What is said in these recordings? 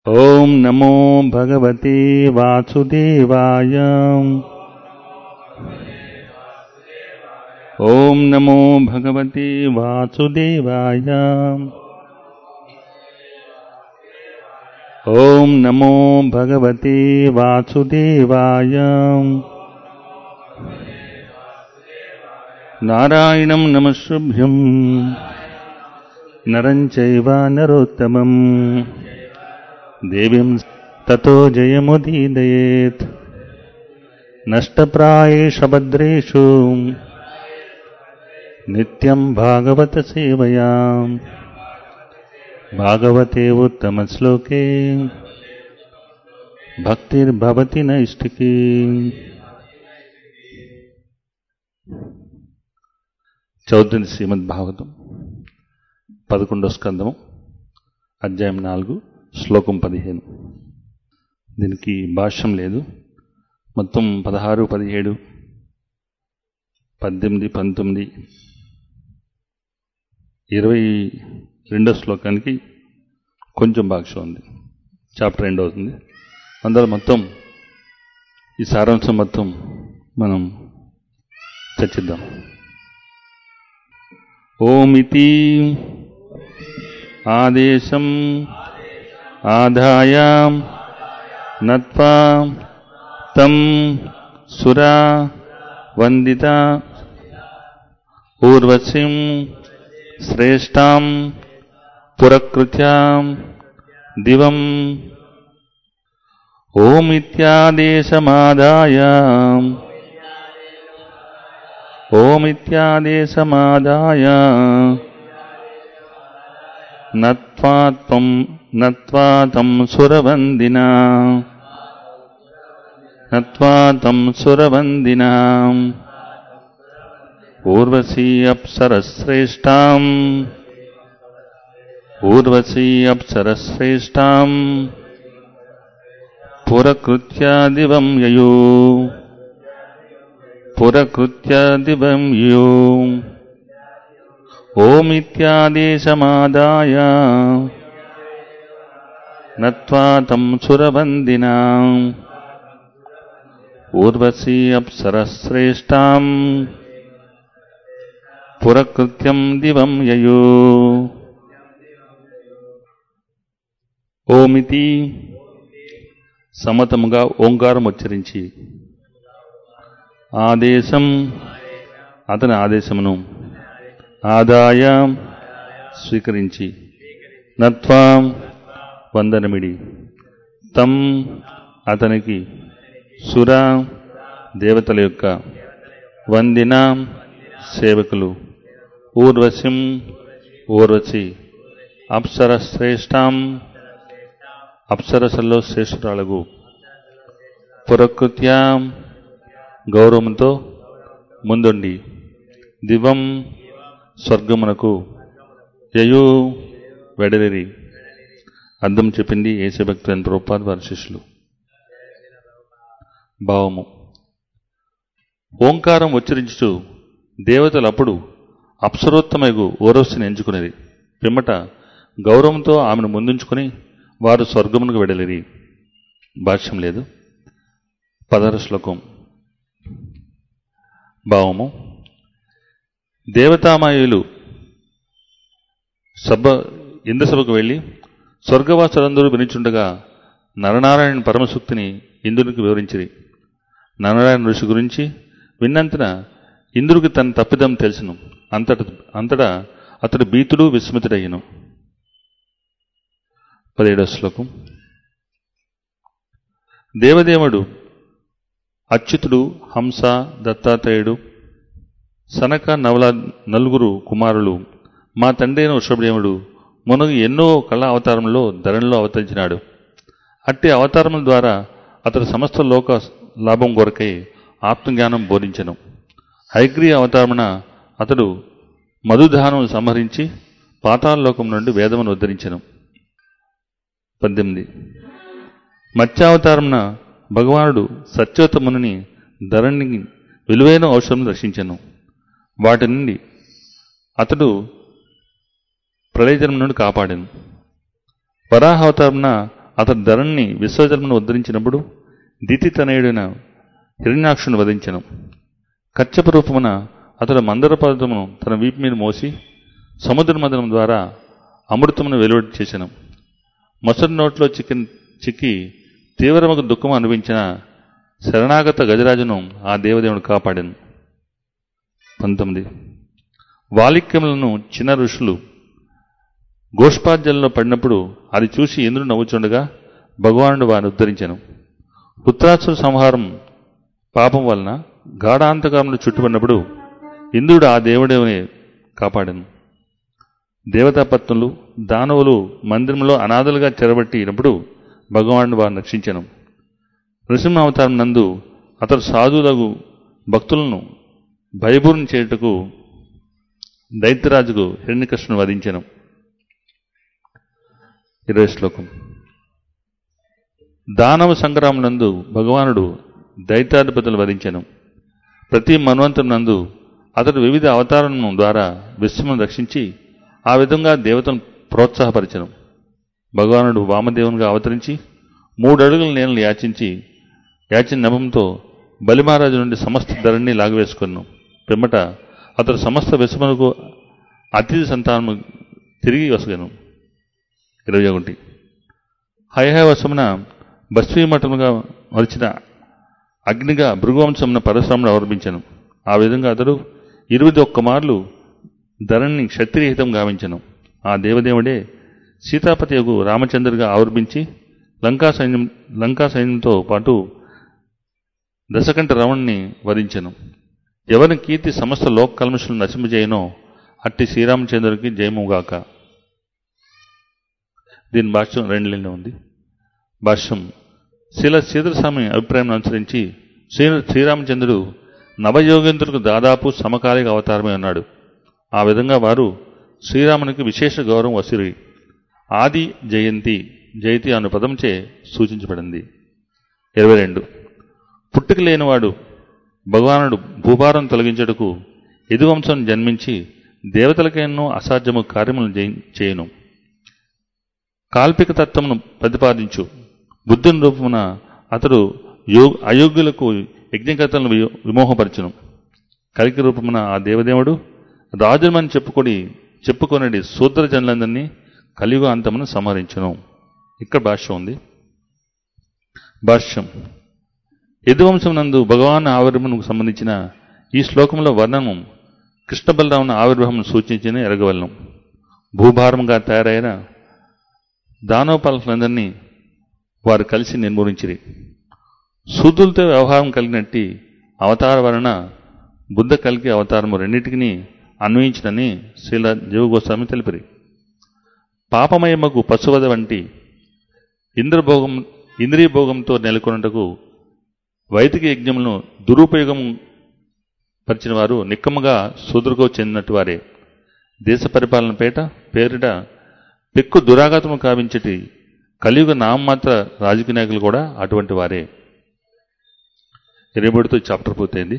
ॐ नमो भगवते वासुदेवाय ॐ नमो भगवते वासुदेवाय ॐ नमो भगवते वासुदेवाय नारायणं नमश्रुभ्यं नरं चैव नरोत्तमम् देवीं ततो जयमुदीदयेत् नष्टप्रायेषु भद्रेषु नित्यं भागवतसेवया भागवते उत्तमश्लोके भक्तिर्भवति नैष्टिकी చౌద్రిని శ్రీమద్ భాగవతం పదకొండో స్కందము అధ్యాయం నాలుగు శ్లోకం పదిహేను దీనికి భాష్యం లేదు మొత్తం పదహారు పదిహేడు పద్దెనిమిది పంతొమ్మిది ఇరవై రెండో శ్లోకానికి కొంచెం భాష్యం ఉంది చాప్టర్ ఎండ్ అవుతుంది అందులో మొత్తం ఈ సారాంశం మొత్తం మనం చర్చిద్దాం ఓమితి ఆదేశం ఆదాయ నత్వా తం సురా వందిత ఊర్వశిం శ్రేష్టాం పురకృత్యాం దివం ఓమిత్యాదేశమాదాయ ఓమిత్యాదేశమాదాయ నత్వా త్వం నత్వా తం సురవందినా నత్వా తం సురవందినా ఊర్వశీ అప్సరశ్రేష్టాం ఊర్వశీ అప్సరశ్రేష్టాం పురకృత్యా దివం యయో పురకృత్యా దివం యో ఓమిత్యాదేశమాదాయ నత్వా తం సురవందినా ఊర్వశీ అప్సరశ్రేష్టాం పురకృత్యం దివం యయో ఓమితి సమతముగా ఓంకారం ఉచ్చరించి ఆదేశం అతని ఆదేశమును ఆదాయ స్వీకరించి నత్వా వందనమిడి తం అతనికి సుర దేవతల యొక్క వందిన సేవకులు ఊర్వశిం ఊర్వశి అప్సర శ్రేష్టాం అప్సరసల్లో శ్రేష్ఠురాలకు పురకృత్యా గౌరవంతో ముందుండి దివం స్వర్గమునకు యయు వెడలిరి అర్థం చెప్పింది ఏసభక్తులైన ప్రభుపాద్ వారి శిష్యులు భావము ఓంకారం ఉచ్చరించుచు దేవతలు అప్పుడు అప్సరోత్తమగు ఓరస్సుని ఎంచుకునేది పిమ్మట గౌరవంతో ఆమెను ముందుంచుకొని వారు స్వర్గమునకు వెడలిరి భాష్యం లేదు పదహారు శ్లోకం భావము దేవతామాయులు సభ ఇంద్రసభకు వెళ్ళి స్వర్గవాసులందరూ వినిచుండగా నరనారాయణ పరమసూక్తిని ఇంద్రునికి వివరించిరి నరనారాయణ ఋషి గురించి విన్నంతన ఇంద్రుడికి తన తప్పిదం తెలుసును అంతట అంతటా అతడు భీతుడు విస్మితుడయ్యను పదిహేడవ శ్లోకం దేవదేవుడు అచ్యుతుడు హంస దత్తాత్రేయుడు సనక నవల నలుగురు కుమారులు మా తండ్రి అయిన వృషభదేవుడు మునగు ఎన్నో కళా అవతారంలో ధరణిలో అవతరించినాడు అట్టి అవతారముల ద్వారా అతడు సమస్త లోక లాభం కొరకై ఆత్మజ్ఞానం బోధించను హైగ్రీయ అవతారమున అతడు మధుదానం సంహరించి పాతాళలోకం నుండి వేదమును ఉద్ధరించను పద్దెనిమిది మత్స్యావతారమున భగవానుడు సత్యోత్తముని ధరణిని విలువైన ఔషధం రక్షించను వాటి నుండి అతడు ప్రళయజనం నుండి కాపాడాను వరాహావతారమున అతడు ధరణిని విశ్వజన్మను ఉద్ధరించినప్పుడు దితి తనయుడైన హిరణ్యాక్షుని వధించను కచ్చప రూపమున అతడు మందర పర్వతమును తన వీపు మీద మోసి సముద్ర మదనం ద్వారా అమృతమును వెలువడి చేశాను మొసటి నోట్లో చిక్కి చిక్కి తీవ్రముగా దుఃఖం అనుభవించిన శరణాగత గజరాజును ఆ దేవదేవుడు కాపాడాను పంతొమ్మిది వాలిక్యములను చిన్న ఋషులు గోష్పాద్యంలో పడినప్పుడు అది చూసి ఇంద్రుడు నవ్వుచుండగా భగవానుడు వారిని ఉద్ధరించాను వృత్రాసుర సంహారం పాపం వలన గాఢాంతకారంలో చుట్టుపడినప్పుడు ఇంద్రుడు ఆ దేవుడిని కాపాడాను దేవతాపత్నులు దానవులు మందిరంలో అనాథలుగా చెరబట్టినప్పుడు భగవానుడు వారిని రక్షించాను నృసింహ అవతారం నందు అతడు సాధువులకు భక్తులను భయభూరం చేయుటకు దైత్యరాజుకు హిరణ్యకృష్ణును వధించాను ఇరవై శ్లోకం దానవ సంగ్రామనందు భగవానుడు దైత్యాధిపతులు వధించాను ప్రతి మన్వంతం నందు అతడు వివిధ అవతారము ద్వారా విశ్వమును రక్షించి ఆ విధంగా దేవతను ప్రోత్సాహపరిచను భగవానుడు వామదేవునిగా అవతరించి మూడు అడుగుల నేలను యాచించి యాచిన నభంతో బలిమహారాజు నుండి సమస్త ధరణి లాగవేసుకున్నాను పిమ్మట అతడు సమస్త విశ్వమునకు అతిథి సంతానము తిరిగి వసగను ఇరవై ఒకటి హయహవశమున భస్వీమఠముగా మరిచిన అగ్నిగా భృగువంశమున పరశురామును అవలంబించను ఆ విధంగా అతడు ఇరవై ఒక్క మార్లు ధరణిని క్షత్రియహితం గావించను ఆ దేవదేవుడే సీతాపతి యొక్క రామచంద్రుడిగా ఆవర్భించి లంకా సైన్యం లంకా సైన్యంతో పాటు దశకంఠ రావణ్ణి వరించెను ఎవరిని కీర్తి సమస్త లోక కల్మషులు నశింపజేయనో అట్టి శ్రీరామచంద్రుడికి జయముగాక దీని భాష్యం రెండు లైన్లో ఉంది భాష్యం శిల సీతస్వామి అభిప్రాయం అనుసరించి శ్రీ శ్రీరామచంద్రుడు నవయోగేంద్రులకు దాదాపు సమకాలిక అవతారమే ఉన్నాడు ఆ విధంగా వారు శ్రీరామునికి విశేష గౌరవం వసిరి ఆది జయంతి జయతి అను పదంచే సూచించబడింది ఇరవై రెండు పుట్టుక లేనివాడు భగవానుడు భూభారం తొలగించటకు యదువంశం జన్మించి దేవతలకెన్నో అసాధ్యము కార్యములు జయి- చేయను కాల్పిక తత్వమును ప్రతిపాదించు బుద్ధుని రూపమున అతడు యో అయోగ్యులకు యజ్ఞకర్తలను వియో- విమోహపరచును కలికి రూపమున ఆ దేవదేవుడు రాజుమని చెప్పుకొని చెప్పుకొనడి శూద్ర జనులందరినీ కలియుగ అంతమును సంహరించును ఇక్కడ భాష్యం ఉంది భాష్యం యదువంశం నందు భగవాన్ ఆవిర్భమునకు సంబంధించిన ఈ శ్లోకంలో వర్ణనం కృష్ణ బలరాముని ఆవిర్భావం సూచించిన ఎరగవలను భూభారంగా తయారైన దానవపాలకులందరినీ వారు కలిసి నిర్మూలించిరి శూద్రులతో వ్యవహారం కలిగినట్టి అవతార వలన బుద్ధ కలిగి అవతారము రెండింటికి అన్వయించినని శ్రీల జీవగోస్వామి తెలిపిరి పాపమయమకు పశువద వంటి ఇంద్రభోగం ఇంద్రియ భోగంతో నెలకొనుటకు వైదిక యజ్ఞములను దురుపయోగం పరిచిన వారు నిక్కముగా శూద్రుకు చెందినట్టు వారే దేశ పరిపాలన పేట పేరిట పెక్కు దురాఘాతము కావించటి కలియుగ నామమాత్ర రాజకీయ నాయకులు కూడా అటువంటి వారే ఇరవైతో చాప్టర్ పూర్తయింది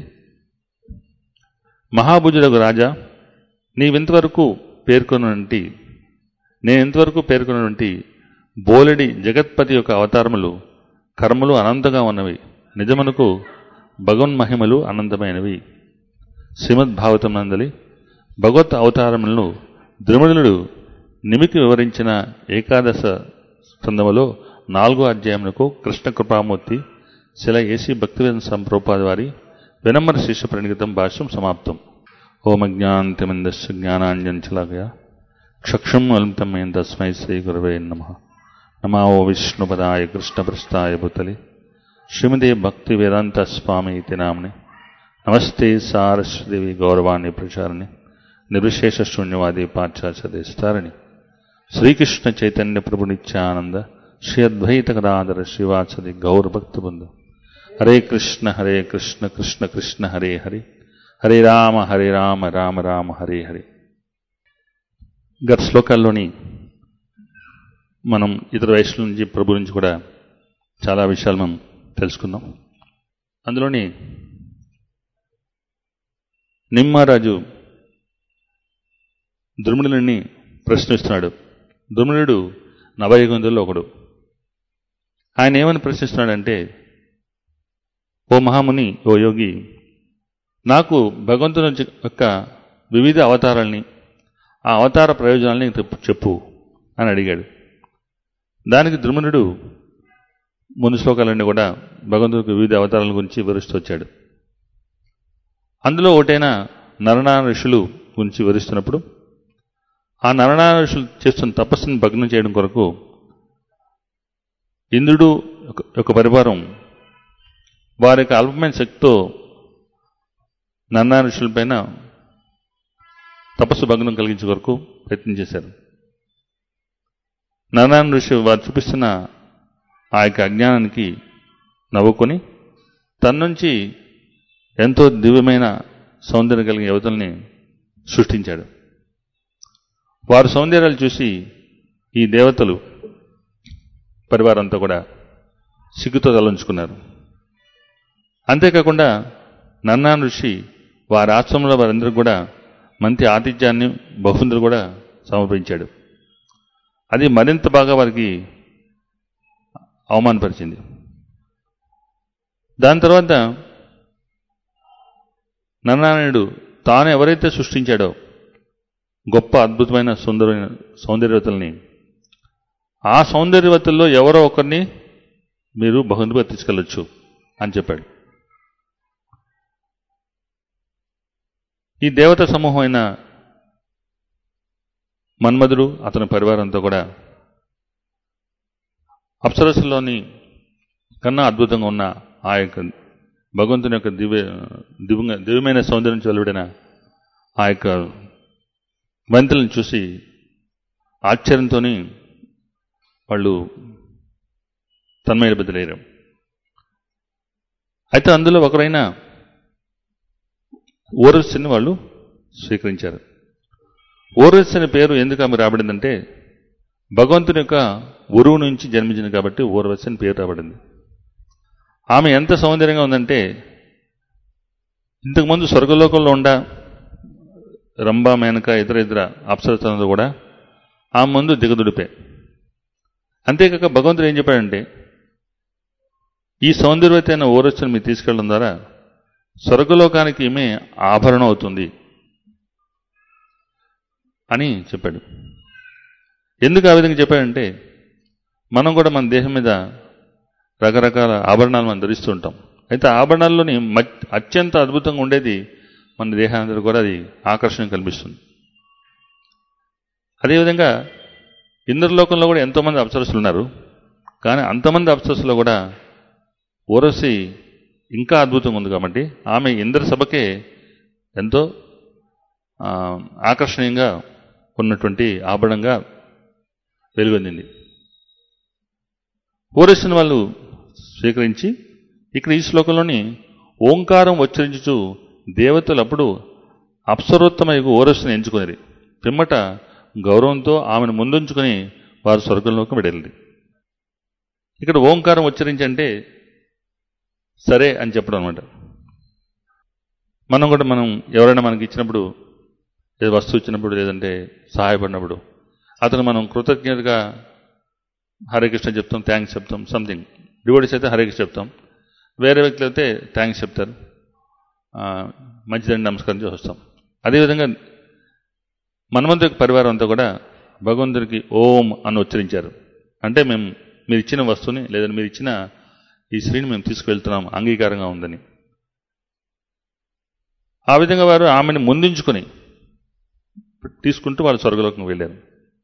మహాభుజుడకు రాజా నీవింతవరకు పేర్కొన్నటువంటి నేను ఇంతవరకు పేర్కొన్నటువంటి బోలెడి జగత్పతి యొక్క అవతారములు కర్మలు అనంతంగా ఉన్నవి నిజమునకు భగవన్మహిమలు అనంతమైనవి శ్రీమద్ భాగవతం నందలి భగవత్ అవతారములను ద్రుమణుడు నిమికి వివరించిన ఏకాదశ స్కందములో నాలుగో అధ్యాయమునకు కృష్ణ కృపామూర్తి శిల ఏసీ భక్తివేద సంప్రోపాది వారి వినమ్ర శిష్య ప్రణిగతం భాష్యం సమాప్తం ఓమజ్ఞాంతిమందస్సు జ్ఞానాంజంచలాగయ చక్షుం అల్పితమైన తస్మై శ్రీ గురవే నమ నమో విష్ణుపదాయ కృష్ణప్రస్థాయ భూతలి శ్రీమదే భక్తి వేదాంత స్వామి ఇతి నామ్ని నమస్తే సారస్వదేవి గౌరవాన్ని ప్రచారణి నిర్విశేష శూన్యవాది పాశ్చాత్యదేస్తారని శ్రీకృష్ణ చైతన్య ప్రభు నిత్యానంద శ్రీ అద్వైత కదాదర శ్రీవాసది గౌరభక్తి బృందం హరే కృష్ణ హరే కృష్ణ కృష్ణ కృష్ణ హరే హరే హరే రామ హరే రామ రామ రామ హరే హరే గత శ్లోకాల్లోని మనం ఇతర వయసుల నుంచి ప్రభు నుంచి కూడా చాలా విషయాలు మనం తెలుసుకుందాం అందులోని నిమ్మరాజు ద్రుముడులని ప్రశ్నిస్తున్నాడు ద్రుముడు నవయుగంధుల్లో ఒకడు ఆయన ఏమని ప్రశ్నిస్తున్నాడంటే ఓ మహాముని ఓ యోగి నాకు భగవంతుని యొక్క వివిధ అవతారాల్ని ఆ అవతార ప్రయోజనాల్ని చెప్పు- చెప్పు అని అడిగాడు దానికి ద్రుమనుడు ముందు శ్లోకాలన్నీ కూడా భగవంతుడికి వివిధ అవతారాల గురించి వివరిస్తూ వచ్చాడు అందులో ఒకటైన నరనారాయణ ఋషులు గురించి వివరిస్తున్నప్పుడు ఆ నరనారాయణ ఋషులు చేస్తున్న తపస్సుని భగ్నం చేయడం కొరకు ఇంద్రుడు యొక్క- యొక్క పరివారం వారి యొక్క అల్పమైన శక్తితో నరనారాయణ ఋషులపైన తపస్సు భగ్నం కలిగించే వరకు ప్రయత్నం చేశారు నరనారాయణ ఋషి వారు చూపిస్తున్న ఆ యొక్క అజ్ఞానానికి నవ్వుకొని తన నుంచి ఎంతో దివ్యమైన సౌందర్యం కలిగిన యువతల్ని సృష్టించాడు వారి సౌందర్యాలు చూసి ఈ దేవతలు పరివారంతా కూడా సిగ్గుతో తలంచుకున్నారు అంతేకాకుండా నన్నాన్ ఋషి వారి ఆశ్రమంలో వారందరూ కూడా మంచి ఆతిథ్యాన్ని బహుమతులు కూడా సమర్పించాడు అది మరింత బాగా వారికి అవమానపరిచింది దాని తర్వాత నరనారాయణుడు తాను ఎవరైతే సృష్టించాడో గొప్ప అద్భుతమైన సుందరమైన సౌందర్యవతల్ని ఆ సౌందర్యవతల్లో ఎవరో ఒకరిని మీరు బహుమతిగా తీసుకెళ్ళొచ్చు అని చెప్పాడు ఈ దేవత సమూహం అయిన మన్మధుడు అతని పరివారంతో కూడా అప్సరస్సులోని కన్నా అద్భుతంగా ఉన్న ఆ యొక్క భగవంతుని యొక్క దివ్య దివ్యంగా దివ్యమైన సౌందర్యం వెలువడిన ఆ యొక్క వంతులను చూసి ఆశ్చర్యంతో వాళ్ళు తన్మయ బదిలేరు అయితే అందులో ఒకరైన ఓరస్సుని వాళ్ళు స్వీకరించారు ఓరస్ అనే పేరు ఎందుకు ఆమె రాబడిందంటే భగవంతుని యొక్క ఉరువు నుంచి జన్మించింది కాబట్టి ఓర్వశి అని పేరు రాబడింది ఆమె ఎంత సౌందర్యంగా ఉందంటే ఇంతకుముందు స్వర్గలోకంలో ఉండ రంభ మేనక ఇతర ఇతర అప్సరతనంలో కూడా ఆమె ముందు దిగదుడిపే అంతేకాక భగవంతుడు ఏం చెప్పాడంటే ఈ సౌందర్యవతైన ఓరస్సును మీరు తీసుకెళ్ళడం ద్వారా స్వర్గలోకానికి ఈమె ఆభరణం అవుతుంది అని చెప్పాడు ఎందుకు ఆ విధంగా చెప్పాడంటే మనం కూడా మన దేహం మీద రకరకాల ఆభరణాలు మనం ధరిస్తూ ఉంటాం అయితే ఆ ఆభరణాల్లోని మత్- అత్యంత అద్భుతంగా ఉండేది మన దేహానికి కూడా అది ఆకర్షణ కల్పిస్తుంది అదేవిధంగా ఇంద్రలోకంలో కూడా ఎంతోమంది అప్సరసులు ఉన్నారు కానీ అంతమంది అప్సరసులో కూడా ఓరసి ఇంకా అద్భుతంగా ఉంది కాబట్టి ఆమె ఇంద్ర సభకే ఎంతో ఆ, ఆకర్షణీయంగా ఉన్నటువంటి ఆభరణంగా వెలుగొందింది ఓరస్సుని వాళ్ళు స్వీకరించి ఇక్కడ ఈ శ్లోకంలోని ఓంకారం ఉచ్చరించుచు దేవతలు అప్పుడు అప్సరోత్తమయకు ఓరస్సుని ఎంచుకునేది పిమ్మట గౌరవంతో ఆమెను ముందుంచుకొని వారు స్వర్గంలోకి వెళ్ళింది ఇక్కడ ఓంకారం ఉచ్చరించంటే సరే అని చెప్పడం అనమాట మనం కూడా మనం ఎవరైనా మనకి ఇచ్చినప్పుడు ఏదో వస్తువు ఇచ్చినప్పుడు లేదంటే సహాయపడినప్పుడు అతను మనం కృతజ్ఞతగా హరే కృష్ణ చెప్తాం థ్యాంక్స్ చెప్తాం సంథింగ్ డివోటీస్ అయితే హరే కృష్ణ చెప్తాం వేరే వ్యక్తులు అయితే థ్యాంక్స్ చెప్తారు ఆ, మంచిదండి నమస్కారం చేసి వస్తాం అదేవిధంగా మనమంత యొక్క పరివారం అంతా కూడా భగవంతుడికి ఓం అని ఉచ్చరించారు అంటే మేము మీరు ఇచ్చిన వస్తువుని లేదా మీరు ఇచ్చిన ఈ శ్రీని మేము తీసుకువెళ్తున్నాం అంగీకారంగా ఉందని ఆ విధంగా వారు ఆమెను ముందుంచుకొని తీసుకుంటూ వాళ్ళు స్వర్గలోకం వెళ్ళారు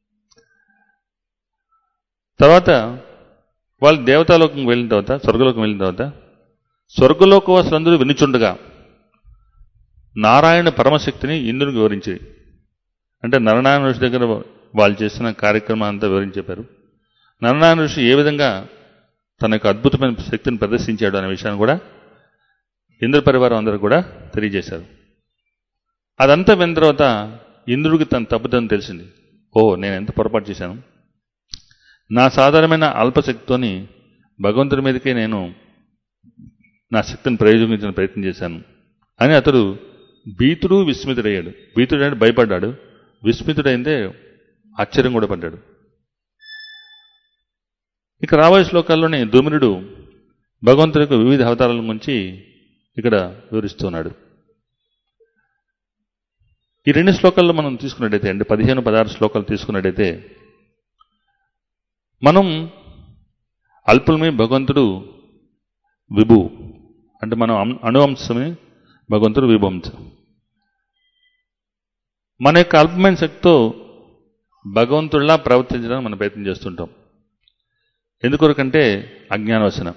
తర్వాత వాళ్ళు దేవతాలోకం వెళ్ళిన తర్వాత స్వర్గలోకం వెళ్ళిన తర్వాత స్వర్గలోకవాసులందరూ వినుచుండగా నారాయణ పరమశక్తిని ఇంద్రునికి వివరించి అంటే నరనారాయణ ఋషి దగ్గర వాళ్ళు చేసిన కార్యక్రమం అంతా వివరించి చెప్పారు నరనారాయణ ఋషి ఏ విధంగా తన యొక్క అద్భుతమైన శక్తిని ప్రదర్శించాడు అనే విషయాన్ని కూడా ఇంద్ర పరివారం అందరూ కూడా తెలియజేశారు అదంతా విన్న తర్వాత ఇంద్రుడికి తన తప్పుదని తెలిసింది ఓ నేను ఎంత పొరపాటు చేశాను నా సాధారణమైన అల్పశక్తితోని భగవంతుడి మీదకే నేను నా శక్తిని ప్రయోగించిన ప్రయత్నం చేశాను అని అతడు భీతుడు విస్మితుడయ్యాడు భీతుడు అంటే భయపడ్డాడు విస్మితుడైందే ఆశ్చర్యం కూడా పడ్డాడు ఇక రాబోయే శ్లోకాల్లోనే దుమిరుడు భగవంతుడి యొక్క వివిధ అవతారాల గురించి ఇక్కడ వివరిస్తున్నాడు ఈ రెండు శ్లోకాల్లో మనం తీసుకున్నట్టయితే అంటే పదిహేను పదహారు శ్లోకాలు తీసుకున్నట్టయితే మనం అల్పులమే భగవంతుడు విభు అంటే మనం అం- అణువంశమే భగవంతుడు విభవంశం మన యొక్క అల్పమైన శక్తితో భగవంతుడిలా ప్రవర్తించడానికి మనం ప్రయత్నం చేస్తుంటాం ఎందుకొరకంటే అజ్ఞానవచనం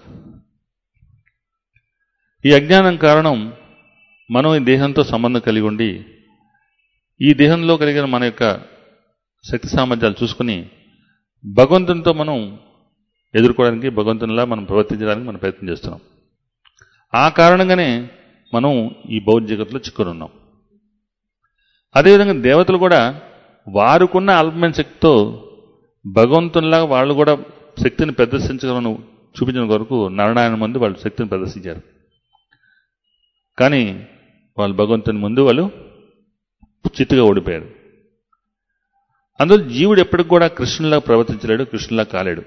ఈ అజ్ఞానం కారణం మనం ఈ దేహంతో సంబంధం కలిగి ఉండి ఈ దేహంలో కలిగిన మన యొక్క శక్తి సామర్థ్యాలు చూసుకుని భగవంతునితో మనం ఎదుర్కోవడానికి భగవంతునిలా మనం ప్రవర్తించడానికి మనం ప్రయత్నం చేస్తున్నాం ఆ కారణంగానే మనం ఈ బౌద్ధ జగత్తులో చిక్కుని ఉన్నాం అదేవిధంగా దేవతలు కూడా వారుకున్న అల్పమైన శక్తితో భగవంతునిలాగా వాళ్ళు కూడా శక్తిని ప్రదర్శించగలను చూపించిన కొరకు నారాయణ ముందు వాళ్ళు శక్తిని ప్రదర్శించారు కానీ వాళ్ళు భగవంతుని ముందు వాళ్ళు చిత్తుగా ఓడిపోయారు అందులో జీవుడు ఎప్పటికి కూడా కృష్ణులా ప్రవర్తించలేడు కృష్ణులా కాలేడు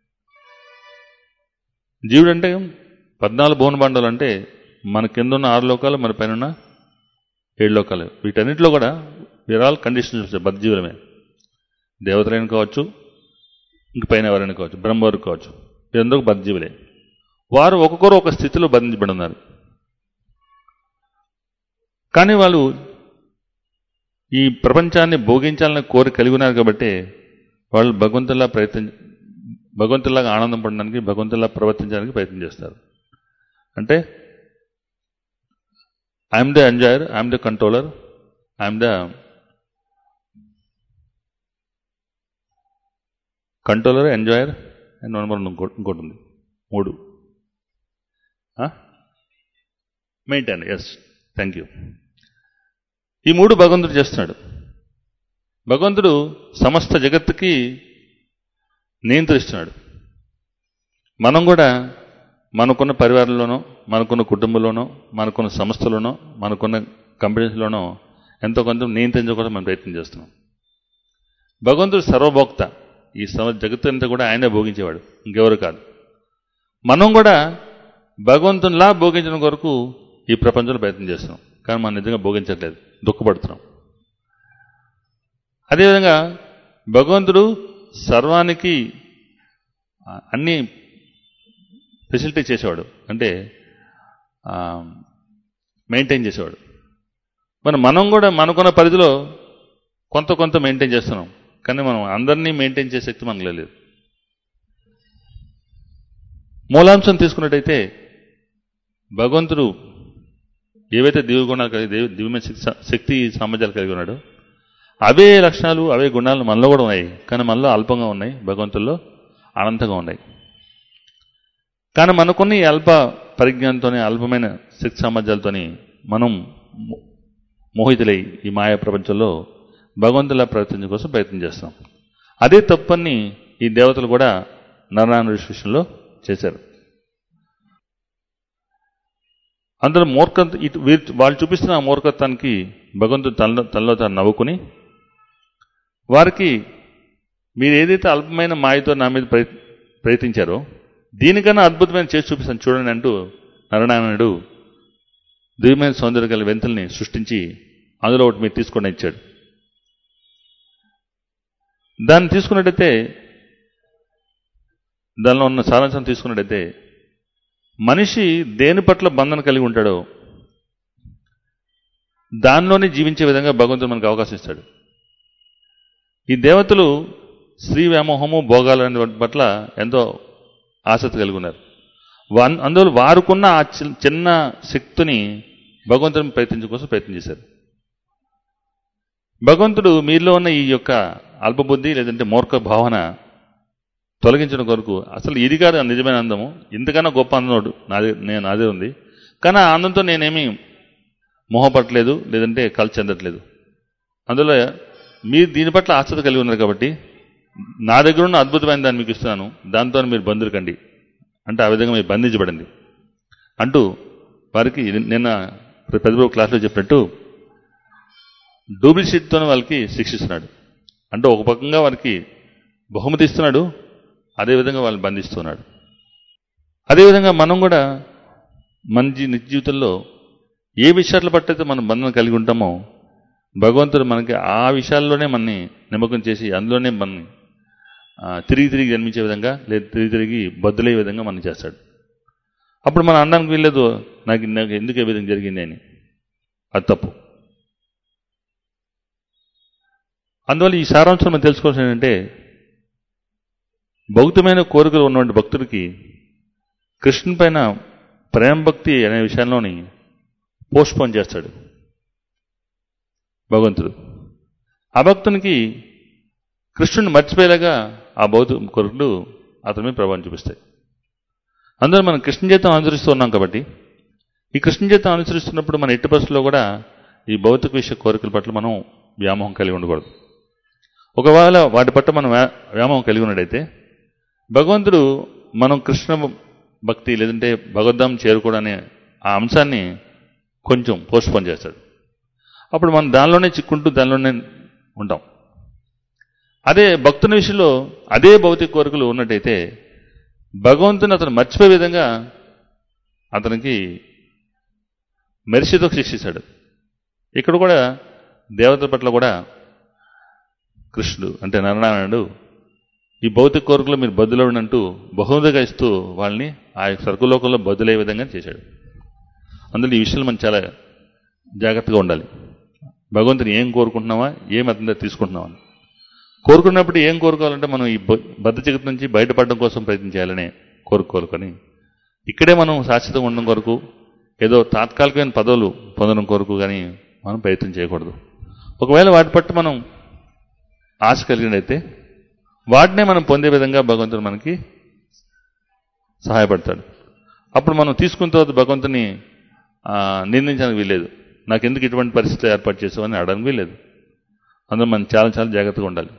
జీవుడు అంటే పద్నాలుగు భువన బాండవులు అంటే మన కింద ఉన్న ఆరు లోకాలు మన పైన ఉన్న ఏడు లోకాలు వీటన్నిటిలో కూడా వీఆర్ ఆల్ కండిషన్స్ బద్ధజీవులమే దేవతలైన కావచ్చు ఇంక పైన ఎవరైనా కావచ్చు బ్రహ్మవారు కావచ్చు వీరందరూ బద్ధజీవులే వారు ఒక్కొక్కరు ఒక స్థితిలో బంధించబడి ఉన్నారు కానీ వాళ్ళు ఈ ప్రపంచాన్ని భోగించాలని కోరి కలిగి ఉన్నారు కాబట్టి వాళ్ళు భగవంతుల్లా ప్రయత్నం భగవంతుల్లాగా ఆనందం పడడానికి భగవంతుల్లా ప్రవర్తించడానికి ప్రయత్నం చేస్తారు అంటే I'm the enjoyer I'm the controller I'm the controller enjoyer and one more ఇంకోటి ఇంకోటి ఉంది మూడు మెయింటైన్ ఎస్ థ్యాంక్ యూ ఈ మూడు భగవంతుడు చేస్తున్నాడు భగవంతుడు సమస్త జగత్తుకి నియంత్రిస్తున్నాడు మనం కూడా మనకున్న పరివారంలోనో మనకున్న కుటుంబంలోనో మనకున్న సంస్థలోనో మనకున్న కంపెనీస్లోనో ఎంతో కొంత నియంత్రించడం మనం ప్రయత్నం చేస్తున్నాం భగవంతుడు సర్వభోక్త ఈ సమ జగత్తు అంతా కూడా ఆయనే భోగించేవాడు ఇంకెవరు కాదు మనం కూడా భగవంతునిలా భోగించడం కొరకు ఈ ప్రపంచంలో ప్రయత్నం చేస్తున్నాం కానీ మనం నిజంగా భోగించట్లేదు దుఃఖపడుతున్నాం అదేవిధంగా భగవంతుడు సర్వానికి ఆ, అన్ని ఫెసిలిటీ చేసేవాడు అంటే మెయింటైన్ చేసేవాడు మరి మనం కూడా మనకున్న పరిధిలో కొంత కొంత మెయింటైన్ చేస్తున్నాం కానీ మనం అందరినీ మెయింటైన్ చేసే శక్తి మనకు లేదు మూలాంశం తీసుకున్నట్టయితే భగవంతుడు ఏవైతే దివ్య గుణాలు కలిగి దేవి దివ్యమైన శక్తి శక్తి సామర్థ్యాలు కలిగి ఉన్నాడో అవే లక్షణాలు అవే గుణాలు మనలో కూడా ఉన్నాయి కానీ మనలో అల్పంగా ఉన్నాయి భగవంతుల్లో అనంతంగా ఉన్నాయి కానీ మనకున్న ఈ అల్ప పరిజ్ఞానంతోనే అల్పమైన శక్తి సామర్థ్యాలతోని మనం మో- మోహితులై ఈ మాయా ప్రపంచంలో భగవంతులా ప్రవర్తించడం కోసం ప్రయత్నం చేస్తాం అదే తప్పని ఈ దేవతలు కూడా నరనారాయణ విశ్వేషంలో చేశారు అందులో మూర్ఖత ఇటు వీరు వాళ్ళు చూపిస్తున్న ఆ మూర్ఖత్వానికి భగవంతుడు తనలో తనలో తాను నవ్వుకుని వారికి మీరు ఏదైతే అల్పమైన మాయతో నా మీద ప్రయత్ ప్రయత్నించారో దీనికన్నా అద్భుతమైన చేసి చూపిస్తాను చూడండి అంటూ నరనారాయణుడు దివ్యమైన సౌందర్య గల వెంతుల్ని సృష్టించి అందులో ఒకటి మీరు తీసుకొని ఇచ్చాడు దాన్ని తీసుకున్నట్టయితే దానిలో ఉన్న సారాంశం తీసుకున్నట్టయితే మనిషి దేని పట్ల బంధన కలిగి ఉంటాడో దానిలోనే జీవించే విధంగా భగవంతుడు మనకు అవకాశం ఇస్తాడు ఈ దేవతలు స్త్రీ వ్యామోహము భోగాలు అనే వాటి పట్ల ఎంతో ఆసక్తి కలిగి ఉన్నారు వన్ అందులో వారుకున్న ఆ చి- చిన్న శక్తిని భగవంతుని ప్రయత్నించడం కోసం ప్రయత్నం చేశారు భగవంతుడు మీలో ఉన్న ఈ యొక్క అల్పబుద్ధి లేదంటే మూర్ఖ భావన తొలగించడం కొరకు అసలు ఇది కాదు నిజమైన అందము ఇంతకన్నా గొప్ప అందం నాదే నేను నాదే ఉంది కానీ ఆ ఆనందంతో నేనేమి మోహపడట్లేదు లేదంటే కలిసి చెందట్లేదు అందులో మీరు దీని పట్ల ఆసక్తి కలిగి ఉన్నారు కాబట్టి నా దగ్గర ఉన్న అద్భుతమైన దాన్ని మీకు ఇస్తున్నాను దాంతో మీరు బంధులు కండి అంటే ఆ విధంగా మీరు బంధించబడింది అంటూ వారికి నిన్న పెద్ద క్లాస్లో చెప్పినట్టు డూప్లిసిటీతో వాళ్ళకి శిక్షిస్తున్నాడు అంటే ఒక పకంగా వారికి బహుమతి ఇస్తున్నాడు అదేవిధంగా వాళ్ళని బంధిస్తున్నాడు అదేవిధంగా మనం కూడా మన జీ నిత్య జీవితంలో ఏ విషయాల పట్టయితే మనం బంధన కలిగి ఉంటామో భగవంతుడు మనకి ఆ విషయాల్లోనే మనని నిమగ్నం చేసి అందులోనే మనని ఆ, తిరిగి తిరిగి జన్మించే విధంగా లేదా తిరిగి తిరిగి బద్దులయ్యే విధంగా మనం చేస్తాడు అప్పుడు మనం అనడానికి వీల్లేదు నాకు నాకు ఎందుకు ఏ విధంగా జరిగింది అని అది తప్పు అందువల్ల ఈ సారాంశం మనం తెలుసుకోవాల్సింది ఏంటంటే భౌతికమైన కోరికలు ఉన్నటువంటి భక్తుడికి కృష్ణుని పైన ప్రేమ భక్తి అనే విషయంలోని పోస్ట్పోన్ చేస్తాడు భగవంతుడు ఆ భక్తునికి కృష్ణుని మర్చిపోయేలాగా ఆ భౌతిక కోరికలు అతని మీద ప్రభావం చూపిస్తాయి అందులో మనం కృష్ణ జీతం అనుసరిస్తూ ఉన్నాం కాబట్టి ఈ కృష్ణ జీతం అనుసరిస్తున్నప్పుడు మన ఎట్టి పరిస్థితుల్లో కూడా ఈ భౌతిక విషయ కోరికల పట్ల మనం వ్యామోహం కలిగి ఉండకూడదు ఒకవేళ వాటి పట్ల మనం వ్యా- వ్యామోహం కలిగి ఉన్నట్టయితే భగవంతుడు మనం కృష్ణ భక్తి లేదంటే భగవద్ధాం చేరుకోవడం అనే ఆ అంశాన్ని కొంచెం పోస్ట్పోన్ చేస్తాడు అప్పుడు మనం దానిలోనే చిక్కుంటూ దానిలోనే ఉంటాం అదే భక్తుని విషయంలో అదే భౌతిక కోరికలు ఉన్నట్టయితే భగవంతుని అతను మర్చిపోయే విధంగా అతనికి మెరిసితో శిక్షిస్తాడు ఇక్కడ కూడా దేవతల పట్ల కూడా కృష్ణుడు అంటే నరనారాయణుడు ఈ భౌతిక కోరికలు మీరు బదులవడం అంటూ బహుమతిగా ఇస్తూ వాళ్ళని ఆ సర్కులోకంలో బదులయ్యే విధంగా చేశాడు అందులో ఈ విషయాలు మనం చాలా జాగ్రత్తగా ఉండాలి భగవంతుని ఏం కోరుకుంటున్నావా ఏం అతని తీసుకుంటున్నావా అని కోరుకున్నప్పుడు ఏం కోరుకోవాలంటే మనం ఈ బ- బద్ధ జగత్ నుంచి బయటపడడం కోసం ప్రయత్నం చేయాలనే కోరుకోరుకొని ఇక్కడే మనం శాశ్వతంగా ఉండడం కొరకు ఏదో తాత్కాలికమైన పదవులు పొందడం కొరకు కానీ మనం ప్రయత్నం చేయకూడదు ఒకవేళ వాటి పట్ల మనం ఆశ కలిగినైతే వాటినే మనం పొందే విధంగా భగవంతుడు మనకి సహాయపడతాడు అప్పుడు మనం తీసుకున్న తర్వాత భగవంతుని ఆ, నిందించడానికి వీల్లేదు నాకు ఎందుకు ఇటువంటి పరిస్థితులు ఏర్పాటు చేసావు అని అడగడానికి వీల్లేదు అందులో మనం చాలా చాలా జాగ్రత్తగా ఉండాలి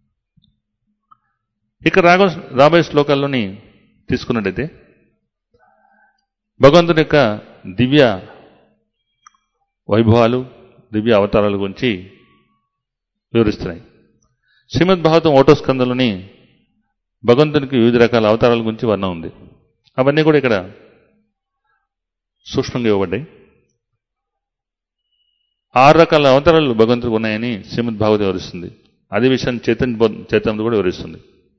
ఇక రాగ రాబోయే శ్లోకాల్లోని తీసుకున్నట్టయితే భగవంతుని యొక్క దివ్య వైభవాలు దివ్య అవతారాల గురించి వివరిస్తున్నాయి శ్రీమద్ భాగవతం ఓటో స్కందంలోని భగవంతునికి వివిధ రకాల అవతారాల గురించి వర్ణం ఉంది అవన్నీ కూడా ఇక్కడ సూక్ష్మంగా ఇవ్వబడ్డాయి ఆరు రకాల అవతారాలు భగవంతుడికి ఉన్నాయని శ్రీమద్ భాగవతం వివరిస్తుంది అదే విషయాన్ని చైతన్య బోధ- చైతన్యం కూడా వివరిస్తుంది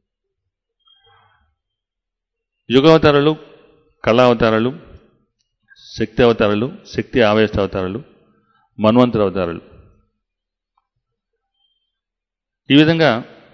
యుగావతారాలు కళా అవతారాలు శక్తి అవతారాలు శక్తి ఆవేశ అవతారాలు మన్వంతర అవతారాలు ఈ విధంగా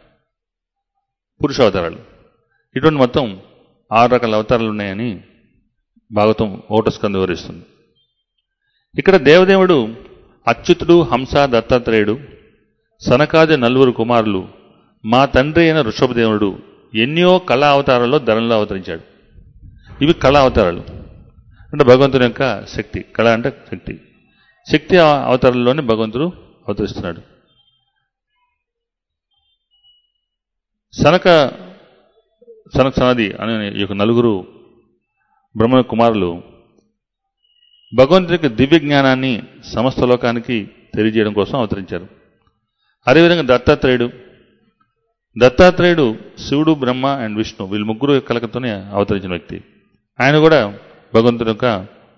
పురుష అవతారాలు ఇటువంటి మొత్తం ఆరు రకాల అవతారాలు ఉన్నాయని భాగవతం ఓటస్కంద వివరిస్తుంది ఇక్కడ దేవదేవుడు అచ్యుతుడు హంస దత్తాత్రేయుడు సనకాది నలుగురు కుమారులు మా తండ్రి అయిన ఋషభదేవుడు ఎన్నో కళా అవతారాల్లో ధనంలో అవతరించాడు ఇవి కళా అవతారాలు అంటే భగవంతుని యొక్క శక్తి కళ అంటే శక్తి శక్తి అవ- అవతారంలోనే భగవంతుడు అవతరిస్తున్నాడు సనక సనక సనది అనే ఈ యొక్క నలుగురు బ్రహ్మ కుమారులు భగవంతుని యొక్క దివ్య జ్ఞానాన్ని సమస్త లోకానికి తెలియజేయడం కోసం అవతరించారు అదేవిధంగా దత్తాత్రేయుడు దత్తాత్రేయుడు శివుడు బ్రహ్మ అండ్ విష్ణు వీళ్ళు ముగ్గురు కలకతోనే అవతరించిన వ్యక్తి ఆయన కూడా భగవంతుని యొక్క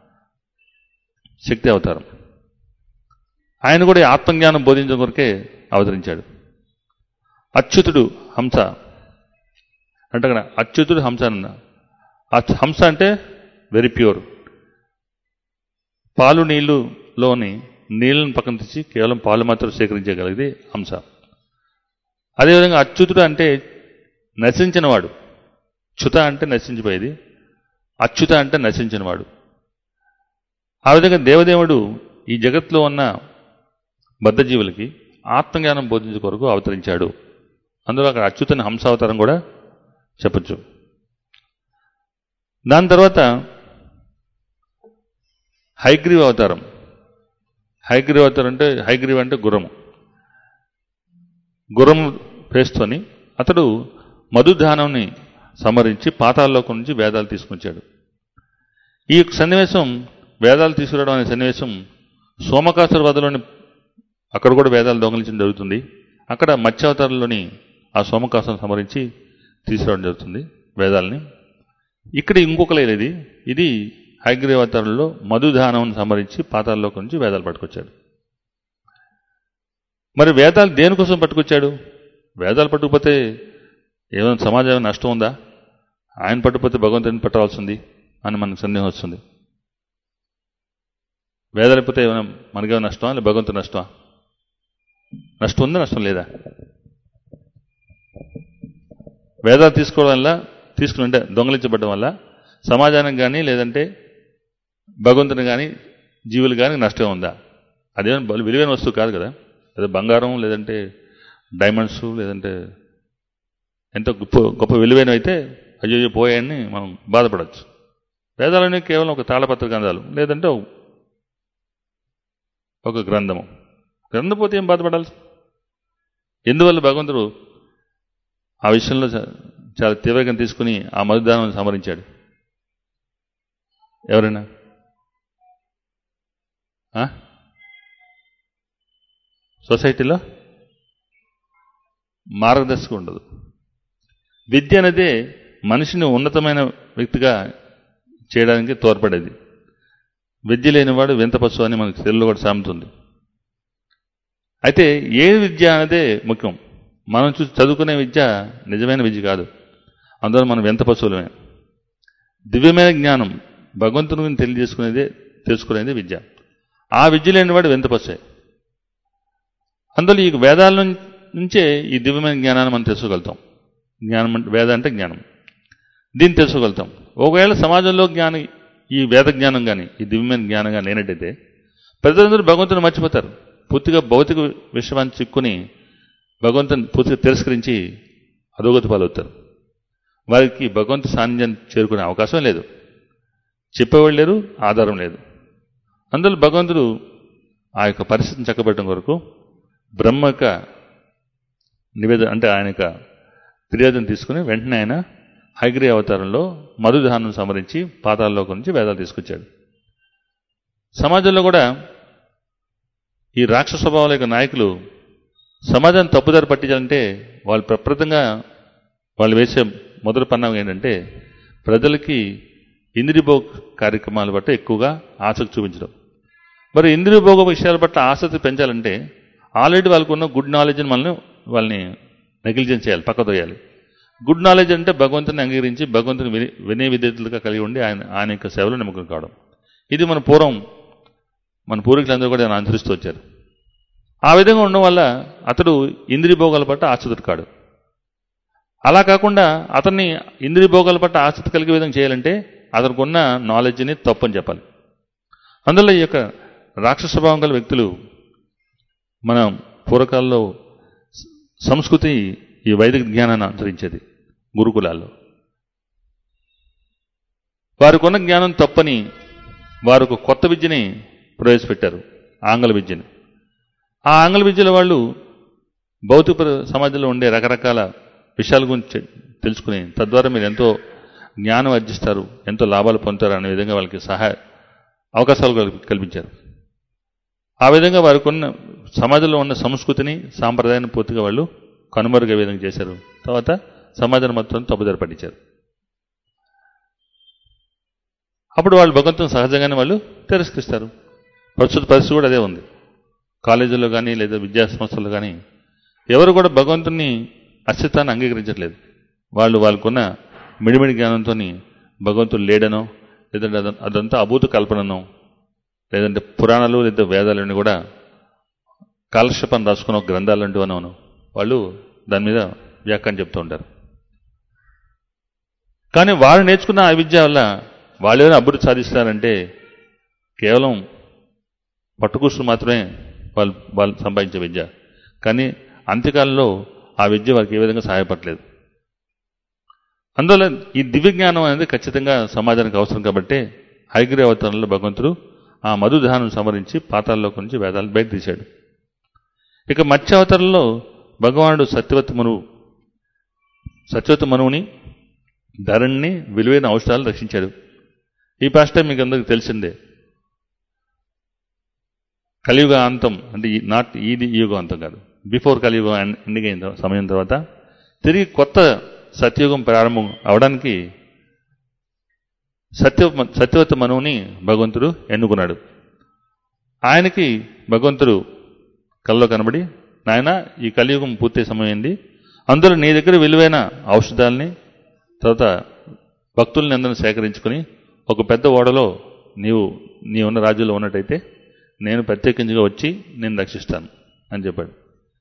శక్తి అవతారం ఆయన కూడా ఈ ఆత్మజ్ఞానం బోధించడం కొరకే అవతరించాడు అచ్యుతుడు హంస అంటే అక్కడ అచ్యుతుడు హంస అన్న అచ్- హంస అంటే వెరీ ప్యూర్ పాలు నీళ్లులోని నీళ్ళను పక్కన తెచ్చి కేవలం పాలు మాత్రం సేకరించగలిగేది హంస అదేవిధంగా అచ్యుతుడు అంటే నశించినవాడు చ్యుత అంటే నశించిపోయేది అచ్యుత అంటే నశించినవాడు ఆ విధంగా దేవదేవుడు ఈ జగత్తులో ఉన్న బద్ధజీవులకి ఆత్మజ్ఞానం బోధించే కొరకు అవతరించాడు అందులో అక్కడ అచ్యుతని హంసావతారం కూడా చెప్పచ్చు దాని తర్వాత హైగ్రీవ్ అవతారం హైగ్రీవ్ అవతారం అంటే హైగ్రీవ్ అంటే గుర్రము గుర్రం పేస్తోని అతడు మధుధానంని సమరించి పాతాల్లోకి నుంచి వేదాలు తీసుకొచ్చాడు ఈ యొక్క సన్నివేశం వేదాలు తీసుకురావడం అనే సన్నివేశం సోమకాసుర వధలోని అక్కడ కూడా వేదాలు దొంగలించడం జరుగుతుంది అక్కడ మత్స్యావతారంలోని ఆ సోమకాసును సమరించి తీసుకురావడం జరుగుతుంది వేదాలని ఇక్కడ ఇంకొక లేదు ఇది ఇది హైగ్రీవతారంలో మధుధానం సంహరించి పాతాల్లోకి నుంచి వేదాలు పట్టుకొచ్చాడు మరి వేదాలు దేనికోసం పట్టుకొచ్చాడు వేదాలు పట్టుకుపోతే ఏమైనా సమాజం నష్టం ఉందా ఆయన పట్టుకుపోతే భగవంతుని పట్టవలసింది అని మనకు సందేహం వస్తుంది వేదాలు అయిపోతే ఏమైనా మనకేమైనా నష్టమా లేదా భగవంతుని నష్టమా నష్టం ఉందా నష్టం లేదా వేదాలు తీసుకోవడం వల్ల తీసుకుని అంటే దొంగలించబడడం వల్ల సమాజానికి కానీ లేదంటే భగవంతుని కానీ జీవులు కానీ నష్టం ఉందా అదేమైనా బలు- విలువైన వస్తువు కాదు కదా లేదా బంగారం లేదంటే డైమండ్స్ లేదంటే ఎంతో గొప్ప గొప్ప విలువైనవి అయితే అయ్యో పోయాయని మనం బాధపడవచ్చు వేదాలన్నీ కేవలం ఒక తాళపత్ర గ్రంథాలు లేదంటే ఒక- ఒక గ్రంథము గ్రంథం పోతే ఏం బాధపడాలి ఎందువల్ల భగవంతుడు ఆ విషయంలో చా- చాలా తీవ్రంగా తీసుకుని ఆ మధుదానం సమరించాడు ఎవరైనా ఆ? సొసైటీలో మార్గదర్శకం ఉండదు విద్య అనేదే మనిషిని ఉన్నతమైన వ్యక్తిగా చేయడానికి తోడ్పడేది విద్య లేనివాడు వింత పశువు అని మనకు తెలుగులో కూడా సామెతుంది అయితే ఏ విద్య అనేదే ముఖ్యం మనం చూసి చదువుకునే విద్య నిజమైన విద్య కాదు అందువల్ల మనం వింత పశువులమే దివ్యమైన జ్ఞానం భగవంతుని గురించి తెలియజేసుకునేదే తెలుసుకునేది విద్య ఆ విద్య లేనివాడు వింత పశువే అందులో ఈ వేదాల నుం- నుంచే ఈ దివ్యమైన జ్ఞానాన్ని మనం తెలుసుకోగలుగుతాం జ్ఞానం అంటే వేద అంటే జ్ఞానం దీన్ని తెలుసుకోగలుగుతాం ఒకవేళ సమాజంలో జ్ఞానం ఈ వేద జ్ఞానం కానీ ఈ దివ్యమైన జ్ఞానం కానీ లేనట్టయితే ప్రజలందరూ భగవంతుని మర్చిపోతారు పూర్తిగా భౌతిక విషయాన్ని చిక్కుని భగవంతుని పూర్తిగా తిరస్కరించి అధోగతి పాలవుతారు వారికి భగవంతు సాన్నిధ్యం చేరుకునే అవకాశం లేదు చెప్పేవాళ్ళు లేరు ఆధారం లేదు అందులో భగవంతుడు ఆ యొక్క పరిస్థితిని చక్కబెట్టడం కొరకు బ్రహ్మ యొక్క నివేదన అంటే ఆయన యొక్క ఫిర్యాదును తీసుకుని వెంటనే ఆయన హైగ్రీ అవతారంలో మధుధానం సమరించి పాతాల్లోకి నుంచి వేదాలు తీసుకొచ్చాడు సమాజంలో కూడా ఈ రాక్షస స్వభావాల యొక్క నాయకులు సమాజాన్ని తప్పుదారి పట్టించాలంటే వాళ్ళు ప్రప్రదంగా వాళ్ళు వేసే మొదటి పన్నాగం ఏంటంటే ప్రజలకి ఇంద్రియభోగ కార్యక్రమాల పట్ల ఎక్కువగా ఆసక్తి చూపించడం మరి ఇంద్రియభోగ విషయాల పట్ల ఆసక్తి పెంచాలంటే ఆల్రెడీ వాళ్ళకు ఉన్న గుడ్ నాలెడ్జ్ని మనల్ని వాళ్ళని నెగ్లిజెన్స్ చేయాలి పక్కదోయాలి గుడ్ నాలెడ్జ్ అంటే భగవంతుని అంగీకరించి భగవంతుని విని వినయ విధేతలుగా కలిగి ఉండి ఆయన ఆయన యొక్క సేవలో నమ్మకం కావడం ఇది మన పూర్వం మన పూర్వీకులందరూ కూడా ఆయన అనుసరిస్తూ వచ్చారు ఆ విధంగా ఉండడం వల్ల అతడు ఇంద్రియ భోగాల పట్ల ఆసక్తి కాడు అలా కాకుండా అతన్ని ఇంద్రియ భోగాల పట్ల ఆసక్తి కలిగే విధంగా చేయాలంటే అతనికి ఉన్న నాలెడ్జ్ని తప్పని చెప్పాలి అందులో ఈ యొక్క రాక్షస స్వభావం గల వ్యక్తులు మన పూర్వకాలంలో సంస్కృతి ఈ వైదిక జ్ఞానాన్ని అనుసరించేది గురుకులాల్లో వారికి ఉన్న జ్ఞానం తప్పని వారు ఒక కొత్త విద్యని ప్రవేశపెట్టారు ఆంగ్ల విద్యని ఆ ఆంగ్ల విద్యలో వాళ్ళు భౌతిక ప్ర- సమాజంలో ఉండే రకరకాల విషయాల గురించి తెలుసుకుని తద్వారా మీరు ఎంతో జ్ఞానం అర్జిస్తారు ఎంతో లాభాలు పొందుతారు అనే విధంగా వాళ్ళకి సహాయ అవకాశాలు కల్పి- కల్పించారు ఆ విధంగా వారికి ఉన్న సమాజంలో ఉన్న సంస్కృతిని సాంప్రదాయాన్ని పూర్తిగా వాళ్ళు కనుమరుగే విధంగా చేశారు తర్వాత సమాజాన్ని మొత్తం తప్పుదారి పట్టించారు అప్పుడు వాళ్ళు భగవంతుని సహజంగానే వాళ్ళు తిరస్కరిస్తారు ప్రస్తుత పరిస్థితి కూడా అదే ఉంది కాలేజీల్లో కానీ లేదా విద్యా సంస్థల్లో కానీ ఎవరు కూడా భగవంతుని అస్తిత్వాన్ని అంగీకరించట్లేదు వాళ్ళు వాళ్ళకున్న మిడిమిడి జ్ఞానంతో భగవంతుడు లేడనో లేదంటే అద- అదంతా అభూత కల్పననో లేదంటే పురాణాలు లేదా వేదాలని కూడా కాలక్షేపాన్ని రాసుకున్న ఒక గ్రంథాలు అంటూ అనను వాళ్ళు దాని మీద వ్యాఖ్యానం చెప్తూ ఉంటారు కానీ వాళ్ళు నేర్చుకున్న ఆ విద్య వల్ల వాళ్ళు ఏమైనా అభివృద్ధి సాధిస్తారంటే కేవలం పట్టుకూసులు మాత్రమే వాళ్ళు వాళ్ళు సంపాదించే విద్య కానీ అంత్యకాలంలో ఆ విద్య వారికి ఏ విధంగా సహాయపడలేదు అందువల్ల ఈ దివ్య జ్ఞానం అనేది ఖచ్చితంగా సమాజానికి అవసరం కాబట్టి హైగ్రీ అవతారంలో భగవంతుడు ఆ మధుధానం సమరించి పాతాల్లోకి నుంచి వేదాలు బయట తీశాడు ఇక మత్స్య అవతారంలో భగవానుడు సత్యవతి మనువు సత్యవతి మనువుని ధరణిని విలువైన ఔషధాలు రక్షించాడు ఈ పాస్ట మీకు అందరికి తెలిసిందే కలియుగ అంతం అంటే ఈ- నాట్ ఇది ఈ యుగం అంతం కాదు బిఫోర్ కలియుగం ఎండింగ్ అయిన తర్వా- సమయం తర్వాత తిరిగి కొత్త సత్యయుగం ప్రారంభం అవడానికి సత్య సత్యవత మనువుని భగవంతుడు ఎన్నుకున్నాడు ఆయనకి భగవంతుడు కల్లో కనబడి నాయన ఈ కలియుగం పూర్తి సమయమైంది అందరూ నీ దగ్గర విలువైన ఔషధాలని తర్వాత భక్తుల్ని అందరిని సేకరించుకుని ఒక పెద్ద ఓడలో నీవు నీ ఉన్న రాజ్యంలో ఉన్నట్టయితే నేను ప్రత్యేకించగా వచ్చి నేను రక్షిస్తాను అని చెప్పాడు